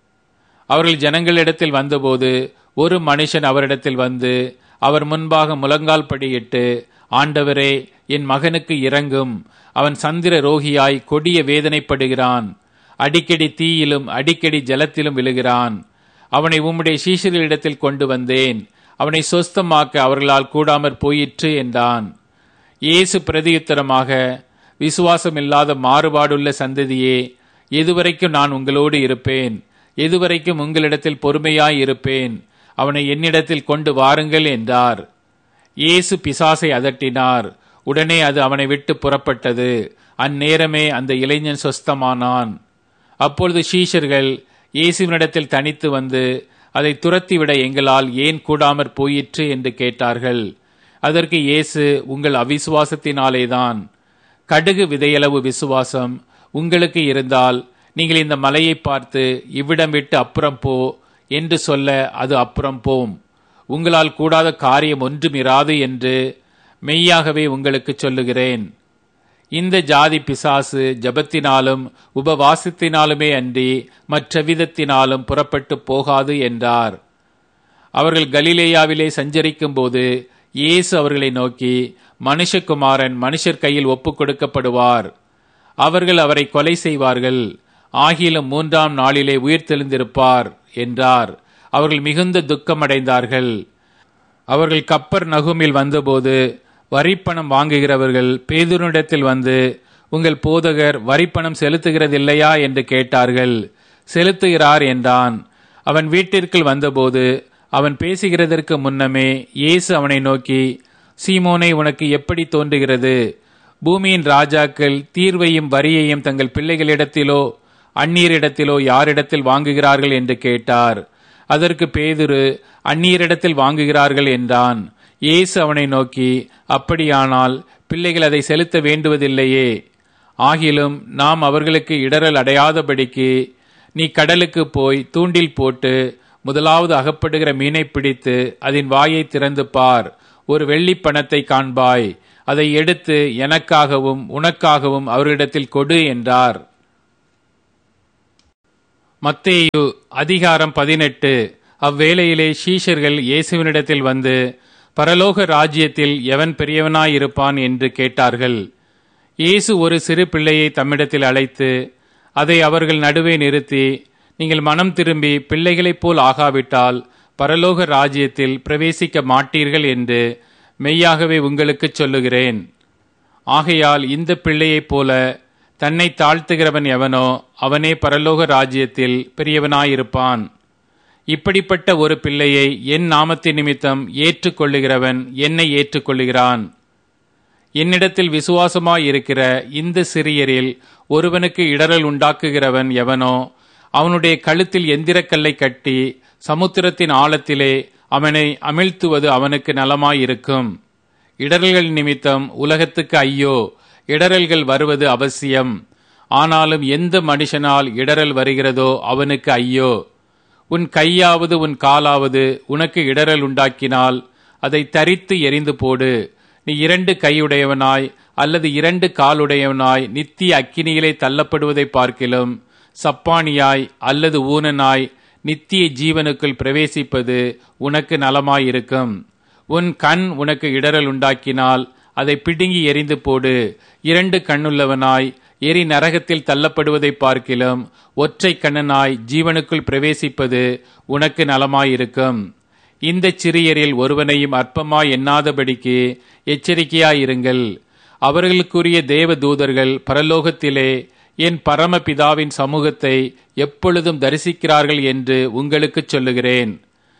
அவர்கள் ஜனங்களிடத்தில் வந்தபோது ஒரு மனுஷன் அவரிடத்தில் வந்து அவர் முன்பாக முழங்கால் படியிட்டு ஆண்டவரே என் மகனுக்கு இறங்கும் அவன் சந்திர ரோகியாய் கொடிய வேதனைப்படுகிறான் அடிக்கடி தீயிலும் அடிக்கடி ஜலத்திலும் விழுகிறான் அவனை உம்முடைய சீஷர்களிடத்தில் கொண்டு வந்தேன் அவனை சொஸ்தமாக்க அவர்களால் கூடாமற் போயிற்று என்றான் இயேசு பிரதியுத்தரமாக விசுவாசம் இல்லாத மாறுபாடுள்ள சந்ததியே எதுவரைக்கும் நான் உங்களோடு இருப்பேன் எதுவரைக்கும் உங்களிடத்தில் பொறுமையாய் இருப்பேன் அவனை என்னிடத்தில் கொண்டு வாருங்கள் என்றார் இயேசு பிசாசை அதட்டினார் உடனே அது அவனை விட்டு புறப்பட்டது அந்நேரமே அந்த இளைஞன் சொஸ்தமானான் அப்பொழுது சீஷர்கள் இயேசுவினிடத்தில் தனித்து வந்து அதை துரத்திவிட எங்களால் ஏன் கூடாமற் போயிற்று என்று கேட்டார்கள் அதற்கு இயேசு உங்கள் அவிசுவாசத்தினாலேதான் கடுகு விதையளவு விசுவாசம் உங்களுக்கு இருந்தால் நீங்கள் இந்த மலையை பார்த்து இவ்விடம் விட்டு அப்புறம் போ என்று சொல்ல அது அப்புறம் போம் உங்களால் கூடாத காரியம் ஒன்றும் இராது என்று மெய்யாகவே உங்களுக்கு சொல்லுகிறேன் இந்த ஜாதி பிசாசு ஜபத்தினாலும் உபவாசத்தினாலுமே அன்றி மற்ற விதத்தினாலும் புறப்பட்டு போகாது என்றார் அவர்கள் கலிலேயாவிலே சஞ்சரிக்கும் போது இயேசு அவர்களை நோக்கி மனுஷகுமாரன் மனுஷர் கையில் ஒப்புக் கொடுக்கப்படுவார் அவர்கள் அவரை கொலை செய்வார்கள் ஆகிலும் மூன்றாம் நாளிலே உயிர்த்தெழுந்திருப்பார் என்றார் அவர்கள் மிகுந்த துக்கமடைந்தார்கள் அவர்கள் கப்பர் நகுமில் வந்தபோது வரிப்பணம் வாங்குகிறவர்கள் பேதுருனிடத்தில் வந்து உங்கள் போதகர் வரிப்பணம் செலுத்துகிறதில்லையா என்று கேட்டார்கள் செலுத்துகிறார் என்றான் அவன் வீட்டிற்குள் வந்தபோது அவன் பேசுகிறதற்கு முன்னமே இயேசு அவனை நோக்கி சீமோனை உனக்கு எப்படி தோன்றுகிறது பூமியின் ராஜாக்கள் தீர்வையும் வரியையும் தங்கள் பிள்ளைகளிடத்திலோ அந்நீரிடத்திலோ யாரிடத்தில் வாங்குகிறார்கள் என்று கேட்டார் அதற்கு பேதுரு அந்நீரிடத்தில் வாங்குகிறார்கள் என்றான் இயேசு அவனை நோக்கி அப்படியானால் பிள்ளைகள் அதை செலுத்த வேண்டுவதில்லையே ஆகிலும் நாம் அவர்களுக்கு இடரல் அடையாதபடிக்கு நீ கடலுக்கு போய் தூண்டில் போட்டு முதலாவது அகப்படுகிற மீனை பிடித்து அதன் வாயை திறந்து பார் ஒரு வெள்ளிப் பணத்தை காண்பாய் அதை எடுத்து எனக்காகவும் உனக்காகவும் அவர்களிடத்தில் கொடு என்றார் மத்தேயு அதிகாரம் பதினெட்டு அவ்வேளையிலே சீஷர்கள் இயேசுவினிடத்தில் வந்து பரலோக ராஜ்யத்தில் எவன் பெரியவனாயிருப்பான் என்று கேட்டார்கள் இயேசு ஒரு சிறு பிள்ளையை தம்மிடத்தில் அழைத்து அதை அவர்கள் நடுவே நிறுத்தி நீங்கள் மனம் திரும்பி பிள்ளைகளைப் போல் ஆகாவிட்டால் பரலோக ராஜ்யத்தில் பிரவேசிக்க மாட்டீர்கள் என்று மெய்யாகவே உங்களுக்குச் சொல்லுகிறேன் ஆகையால் இந்த பிள்ளையைப் போல தன்னை தாழ்த்துகிறவன் எவனோ அவனே பரலோக ராஜ்யத்தில் பெரியவனாயிருப்பான் இப்படிப்பட்ட ஒரு பிள்ளையை என் நாமத்தின் நிமித்தம் ஏற்றுக்கொள்ளுகிறவன் என்னை ஏற்றுக்கொள்ளுகிறான் என்னிடத்தில் விசுவாசமாயிருக்கிற இந்த சிறியரில் ஒருவனுக்கு இடரல் உண்டாக்குகிறவன் எவனோ அவனுடைய கழுத்தில் எந்திரக்கல்லை கட்டி சமுத்திரத்தின் ஆழத்திலே அவனை அமிழ்த்துவது அவனுக்கு நலமாயிருக்கும் இடரல்கள் நிமித்தம் உலகத்துக்கு ஐயோ இடரல்கள் வருவது அவசியம் ஆனாலும் எந்த மனுஷனால் இடரல் வருகிறதோ அவனுக்கு ஐயோ உன் கையாவது உன் காலாவது உனக்கு இடரல் உண்டாக்கினால் அதை தரித்து எரிந்து போடு நீ இரண்டு கையுடையவனாய் அல்லது இரண்டு காலுடையவனாய் நித்திய அக்கினியிலே தள்ளப்படுவதை பார்க்கிலும் சப்பானியாய் அல்லது ஊனனாய் நித்திய ஜீவனுக்குள் பிரவேசிப்பது உனக்கு நலமாயிருக்கும் உன் கண் உனக்கு இடரல் உண்டாக்கினால் அதை பிடுங்கி எரிந்து போடு இரண்டு கண்ணுள்ளவனாய் எரி நரகத்தில் தள்ளப்படுவதை பார்க்கிலும் ஒற்றை கண்ணனாய் ஜீவனுக்குள் பிரவேசிப்பது உனக்கு நலமாயிருக்கும் இந்த சிறியரில் ஒருவனையும் அற்பமாய் எண்ணாதபடிக்கு எச்சரிக்கையாயிருங்கள் அவர்களுக்குரிய தேவ தூதர்கள் பரலோகத்திலே என் பரமபிதாவின் சமூகத்தை எப்பொழுதும் தரிசிக்கிறார்கள் என்று உங்களுக்கு சொல்லுகிறேன்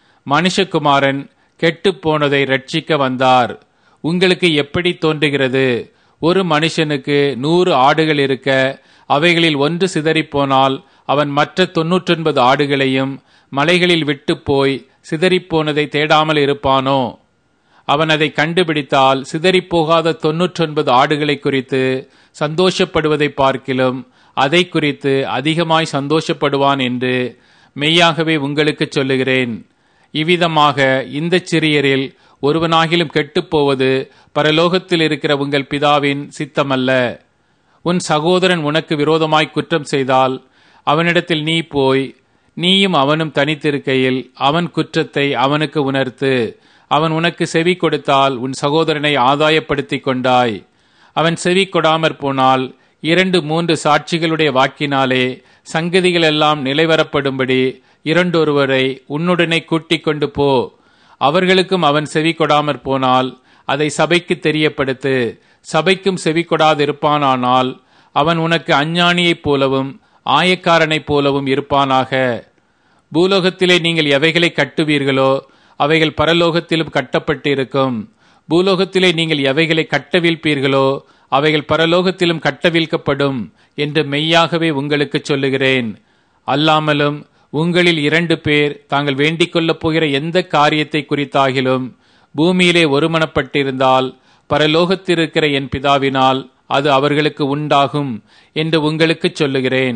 மனுஷகுமாரன் கெட்டுப்போனதை ரட்சிக்க வந்தார் உங்களுக்கு எப்படி தோன்றுகிறது ஒரு மனுஷனுக்கு நூறு ஆடுகள் இருக்க அவைகளில் ஒன்று சிதறிப்போனால் அவன் மற்ற தொன்னூற்றொன்பது ஆடுகளையும் மலைகளில் விட்டு போய் சிதறிப்போனதை தேடாமல் இருப்பானோ அவன் அதை கண்டுபிடித்தால் சிதறிப்போகாத தொன்னூற்றொன்பது ஆடுகளை குறித்து சந்தோஷப்படுவதை பார்க்கிலும் அதை குறித்து அதிகமாய் சந்தோஷப்படுவான் என்று மெய்யாகவே உங்களுக்கு சொல்லுகிறேன் இவ்விதமாக இந்த சிறியரில் ஒருவனாகிலும் கெட்டுப்போவது பரலோகத்தில் இருக்கிற உங்கள் பிதாவின் சித்தமல்ல உன் சகோதரன் உனக்கு விரோதமாய் குற்றம் செய்தால் அவனிடத்தில் நீ போய் நீயும் அவனும் தனித்திருக்கையில் அவன் குற்றத்தை அவனுக்கு உணர்த்து அவன் உனக்கு செவி கொடுத்தால் உன் சகோதரனை ஆதாயப்படுத்திக் கொண்டாய் அவன் செவி கொடாமற் போனால் இரண்டு மூன்று சாட்சிகளுடைய வாக்கினாலே சங்கதிகள் எல்லாம் நிலைவரப்படும்படி இரண்டொருவரை உன்னுடனே கூட்டிக் கொண்டு போ அவர்களுக்கும் அவன் செவி கொடாமற் போனால் அதை சபைக்கு தெரியப்படுத்து சபைக்கும் செவி கொடாதிருப்பானானால் அவன் உனக்கு அஞ்ஞானியைப் போலவும் ஆயக்காரனைப் போலவும் இருப்பானாக பூலோகத்திலே நீங்கள் எவைகளை கட்டுவீர்களோ அவைகள் பரலோகத்திலும் கட்டப்பட்டிருக்கும் பூலோகத்திலே நீங்கள் எவைகளை கட்டவிழ்ப்பீர்களோ அவைகள் பரலோகத்திலும் கட்டவிழ்க்கப்படும் என்று மெய்யாகவே உங்களுக்கு சொல்லுகிறேன் அல்லாமலும் உங்களில் இரண்டு பேர் தாங்கள் வேண்டிக் கொள்ளப் போகிற எந்த காரியத்தை குறித்தாகிலும் பூமியிலே ஒருமனப்பட்டிருந்தால் பரலோகத்திருக்கிற என் பிதாவினால் அது அவர்களுக்கு உண்டாகும் என்று உங்களுக்கு சொல்லுகிறேன்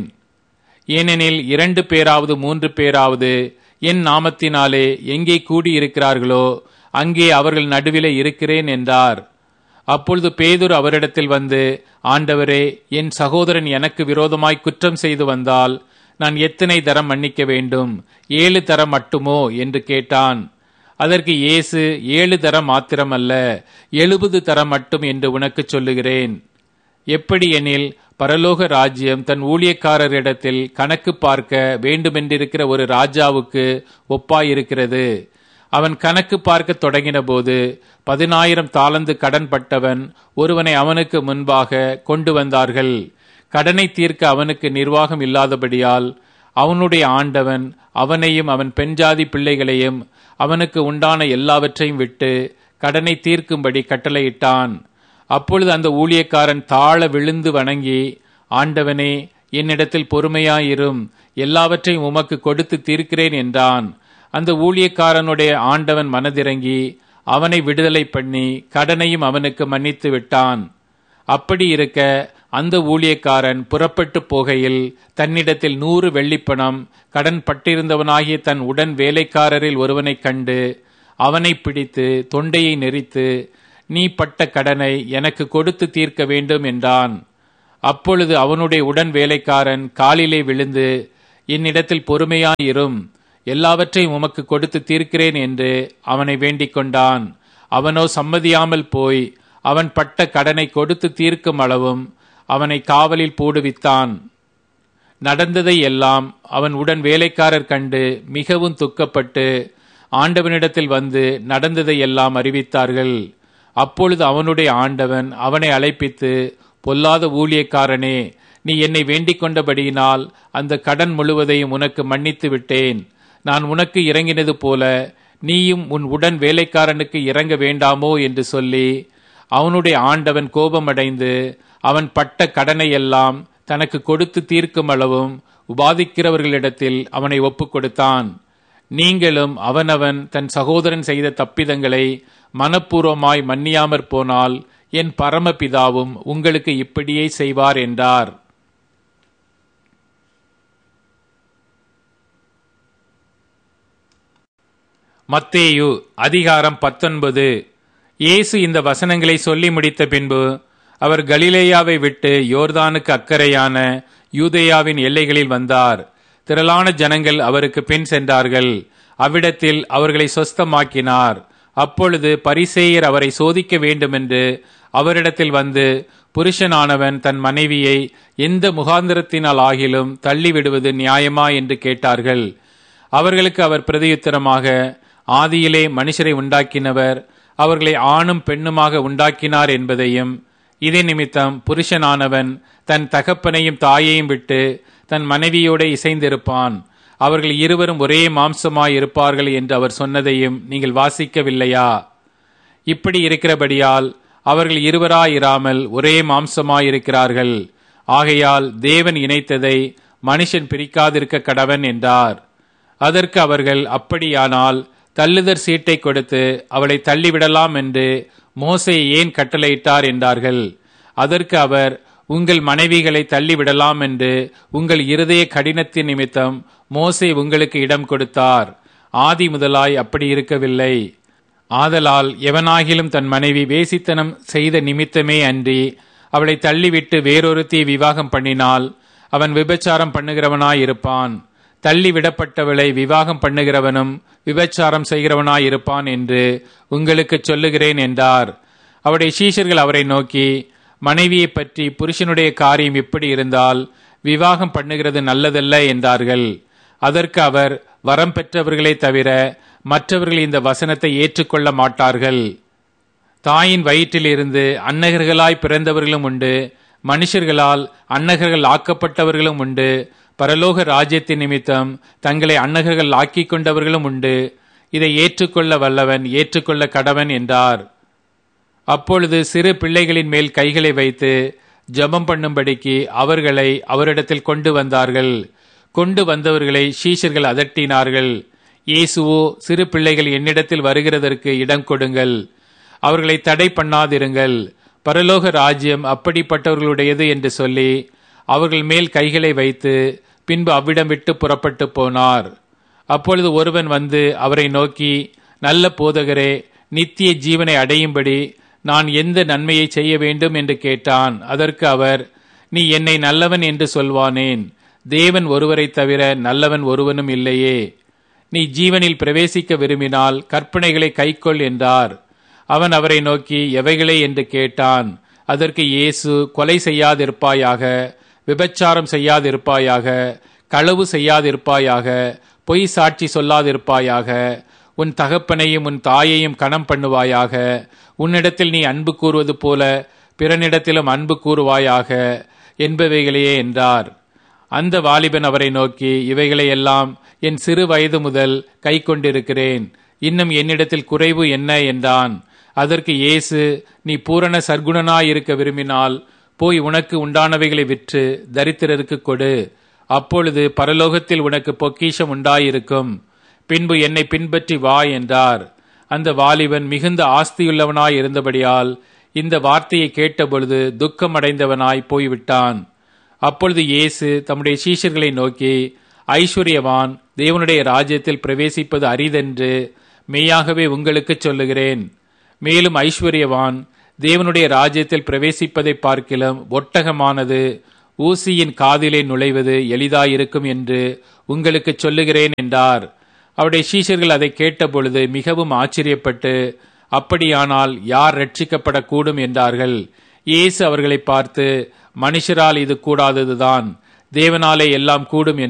ஏனெனில் இரண்டு பேராவது மூன்று பேராவது என் நாமத்தினாலே எங்கே கூடியிருக்கிறார்களோ அங்கே அவர்கள் நடுவிலே இருக்கிறேன் என்றார் அப்பொழுது பேதுரு அவரிடத்தில் வந்து ஆண்டவரே என் சகோதரன் எனக்கு விரோதமாய் குற்றம் செய்து வந்தால் நான் எத்தனை தரம் மன்னிக்க வேண்டும் ஏழு தரம் மட்டுமோ என்று கேட்டான் அதற்கு இயேசு ஏழு தரம் மாத்திரமல்ல எழுபது தரம் மட்டும் என்று உனக்கு சொல்லுகிறேன் எப்படி எனில் பரலோக ராஜ்யம் தன் ஊழியக்காரரிடத்தில் கணக்கு பார்க்க வேண்டுமென்றிருக்கிற ஒரு ராஜாவுக்கு ஒப்பாயிருக்கிறது அவன் கணக்கு பார்க்க தொடங்கின போது பதினாயிரம் தாளந்து கடன் பட்டவன் ஒருவனை அவனுக்கு முன்பாக கொண்டு வந்தார்கள் கடனை தீர்க்க அவனுக்கு நிர்வாகம் இல்லாதபடியால் அவனுடைய ஆண்டவன் அவனையும் அவன் பெண்ஜாதி பிள்ளைகளையும் அவனுக்கு உண்டான எல்லாவற்றையும் விட்டு கடனை தீர்க்கும்படி கட்டளையிட்டான் அப்பொழுது அந்த ஊழியக்காரன் தாழ விழுந்து வணங்கி ஆண்டவனே என்னிடத்தில் பொறுமையாயிரும் எல்லாவற்றையும் உமக்கு கொடுத்து தீர்க்கிறேன் என்றான் அந்த ஊழியக்காரனுடைய ஆண்டவன் மனதிறங்கி அவனை விடுதலை பண்ணி கடனையும் அவனுக்கு மன்னித்து விட்டான் அப்படி இருக்க அந்த ஊழியக்காரன் புறப்பட்டு போகையில் தன்னிடத்தில் நூறு வெள்ளிப்பணம் கடன் பட்டிருந்தவனாகிய தன் உடன் வேலைக்காரரில் ஒருவனைக் கண்டு அவனை பிடித்து தொண்டையை நெரித்து நீ பட்ட கடனை எனக்கு கொடுத்து தீர்க்க வேண்டும் என்றான் அப்பொழுது அவனுடைய உடன் வேலைக்காரன் காலிலே விழுந்து என்னிடத்தில் பொறுமையாயிரும் எல்லாவற்றையும் உமக்கு கொடுத்து தீர்க்கிறேன் என்று அவனை வேண்டிக் கொண்டான் அவனோ சம்மதியாமல் போய் அவன் பட்ட கடனை கொடுத்து தீர்க்கும் அளவும் அவனை காவலில் போடுவித்தான் நடந்ததை எல்லாம் அவன் உடன் வேலைக்காரர் கண்டு மிகவும் துக்கப்பட்டு ஆண்டவனிடத்தில் வந்து நடந்ததை எல்லாம் அறிவித்தார்கள் அப்பொழுது அவனுடைய ஆண்டவன் அவனை அழைப்பித்து பொல்லாத ஊழியக்காரனே நீ என்னை வேண்டிக் கொண்டபடியினால் அந்த கடன் முழுவதையும் உனக்கு மன்னித்து விட்டேன் நான் உனக்கு இறங்கினது போல நீயும் உன் உடன் வேலைக்காரனுக்கு இறங்க வேண்டாமோ என்று சொல்லி அவனுடைய ஆண்டவன் கோபமடைந்து அவன் பட்ட கடனை எல்லாம் தனக்கு கொடுத்து தீர்க்கும் அளவும் உபாதிக்கிறவர்களிடத்தில் அவனை ஒப்புக் கொடுத்தான் நீங்களும் அவனவன் தன் சகோதரன் செய்த தப்பிதங்களை மனப்பூர்வமாய் மன்னியாமற் போனால் என் பரமபிதாவும் உங்களுக்கு இப்படியே செய்வார் என்றார் மத்தேயு அதிகாரம் பத்தொன்பது இயேசு இந்த வசனங்களை சொல்லி முடித்த பின்பு அவர் கலிலேயாவை விட்டு யோர்தானுக்கு அக்கறையான யூதேயாவின் எல்லைகளில் வந்தார் திரளான ஜனங்கள் அவருக்கு பின் சென்றார்கள் அவ்விடத்தில் அவர்களை சொஸ்தமாக்கினார் அப்பொழுது பரிசேயர் அவரை சோதிக்க வேண்டுமென்று அவரிடத்தில் வந்து புருஷனானவன் தன் மனைவியை எந்த முகாந்திரத்தினால் ஆகிலும் தள்ளிவிடுவது நியாயமா என்று கேட்டார்கள் அவர்களுக்கு அவர் பிரதியுத்தரமாக ஆதியிலே மனுஷரை உண்டாக்கினவர் அவர்களை ஆணும் பெண்ணுமாக உண்டாக்கினார் என்பதையும் இதே நிமித்தம் புருஷனானவன் தன் தகப்பனையும் தாயையும் விட்டு தன் மனைவியோட இசைந்திருப்பான் அவர்கள் இருவரும் ஒரே மாம்சமாய் இருப்பார்கள் என்று அவர் சொன்னதையும் நீங்கள் வாசிக்கவில்லையா இப்படி இருக்கிறபடியால் அவர்கள் இருவராயிராமல் ஒரே மாம்சமாயிருக்கிறார்கள் ஆகையால் தேவன் இணைத்ததை மனுஷன் பிரிக்காதிருக்க கடவன் என்றார் அதற்கு அவர்கள் அப்படியானால் தள்ளுதற் சீட்டை கொடுத்து அவளை தள்ளிவிடலாம் என்று மோசை ஏன் கட்டளையிட்டார் என்றார்கள் அதற்கு அவர் உங்கள் மனைவிகளை தள்ளிவிடலாம் என்று உங்கள் இருதய கடினத்தின் நிமித்தம் மோசை உங்களுக்கு இடம் கொடுத்தார் ஆதி முதலாய் அப்படி இருக்கவில்லை ஆதலால் எவனாகிலும் தன் மனைவி வேசித்தனம் செய்த நிமித்தமே அன்றி அவளை தள்ளிவிட்டு வேறொருத்தி விவாகம் பண்ணினால் அவன் விபச்சாரம் பண்ணுகிறவனாயிருப்பான் தள்ளி விடப்பட்டவளை விவாகம் பண்ணுகிறவனும் விபச்சாரம் செய்கிறவனாயிருப்பான் என்று உங்களுக்கு சொல்லுகிறேன் என்றார் அவருடைய சீஷர்கள் அவரை நோக்கி மனைவியை பற்றி புருஷனுடைய காரியம் எப்படி இருந்தால் விவாகம் பண்ணுகிறது நல்லதல்ல என்றார்கள் அதற்கு அவர் வரம் பெற்றவர்களே தவிர மற்றவர்கள் இந்த வசனத்தை ஏற்றுக்கொள்ள மாட்டார்கள் தாயின் வயிற்றிலிருந்து அன்னகர்களாய் பிறந்தவர்களும் உண்டு மனுஷர்களால் அன்னகர்கள் ஆக்கப்பட்டவர்களும் உண்டு பரலோக ராஜ்யத்தின் நிமித்தம் தங்களை அன்னகர்கள் ஆக்கிக் கொண்டவர்களும் உண்டு இதை ஏற்றுக்கொள்ள வல்லவன் ஏற்றுக்கொள்ள கடவன் என்றார் அப்பொழுது சிறு பிள்ளைகளின் மேல் கைகளை வைத்து ஜெபம் பண்ணும்படிக்கு அவர்களை அவரிடத்தில் கொண்டு வந்தார்கள் கொண்டு வந்தவர்களை சீஷர்கள் அதட்டினார்கள் இயேசுவோ சிறு பிள்ளைகள் என்னிடத்தில் வருகிறதற்கு இடம் கொடுங்கள் அவர்களை தடை பண்ணாதிருங்கள் பரலோக ராஜ்யம் அப்படிப்பட்டவர்களுடையது என்று சொல்லி அவர்கள் மேல் கைகளை வைத்து பின்பு அவ்விடம் விட்டு புறப்பட்டு போனார் அப்பொழுது ஒருவன் வந்து அவரை நோக்கி நல்ல போதகரே நித்திய ஜீவனை அடையும்படி நான் எந்த நன்மையை செய்ய வேண்டும் என்று கேட்டான் அதற்கு அவர் நீ என்னை நல்லவன் என்று சொல்வானேன் தேவன் ஒருவரைத் தவிர நல்லவன் ஒருவனும் இல்லையே நீ ஜீவனில் பிரவேசிக்க விரும்பினால் கற்பனைகளை கைக்கொள் என்றார் அவன் அவரை நோக்கி எவைகளே என்று கேட்டான் அதற்கு இயேசு கொலை செய்யாதிருப்பாயாக விபச்சாரம் செய்யாதிருப்பாயாக களவு செய்யாதிருப்பாயாக பொய் சாட்சி சொல்லாதிருப்பாயாக உன் தகப்பனையும் உன் தாயையும் கணம் பண்ணுவாயாக உன்னிடத்தில் நீ அன்பு கூறுவது போல பிறனிடத்திலும் அன்பு கூறுவாயாக என்பவைகளையே என்றார் அந்த வாலிபன் அவரை நோக்கி இவைகளை எல்லாம் என் சிறு வயது முதல் கை கொண்டிருக்கிறேன் இன்னும் என்னிடத்தில் குறைவு என்ன என்றான் அதற்கு இயேசு நீ பூரண சர்க்குணனாயிருக்க விரும்பினால் போய் உனக்கு உண்டானவைகளை விற்று தரித்திரருக்கு கொடு அப்பொழுது பரலோகத்தில் உனக்கு பொக்கிஷம் உண்டாயிருக்கும் பின்பு என்னை பின்பற்றி வா என்றார் அந்த வாலிபன் மிகுந்த ஆஸ்தியுள்ளவனாய் இருந்தபடியால் இந்த வார்த்தையை கேட்டபொழுது துக்கமடைந்தவனாய் போய்விட்டான் அப்பொழுது இயேசு தம்முடைய சீஷர்களை நோக்கி ஐஸ்வர்யவான் தேவனுடைய ராஜ்யத்தில் பிரவேசிப்பது அரிதென்று மெய்யாகவே உங்களுக்கு சொல்லுகிறேன் மேலும் ஐஸ்வர்யவான் தேவனுடைய ராஜ்யத்தில் பிரவேசிப்பதை பார்க்கிலும் ஒட்டகமானது ஊசியின் காதிலே நுழைவது எளிதாயிருக்கும் என்று உங்களுக்கு சொல்லுகிறேன் என்றார் அவருடைய சீஷர்கள் அதை கேட்டபொழுது மிகவும் ஆச்சரியப்பட்டு அப்படியானால் யார் ரட்சிக்கப்படக்கூடும் என்றார்கள் இயேசு அவர்களை பார்த்து மனுஷரால் இது கூடாததுதான் தேவனாலே எல்லாம் கூடும்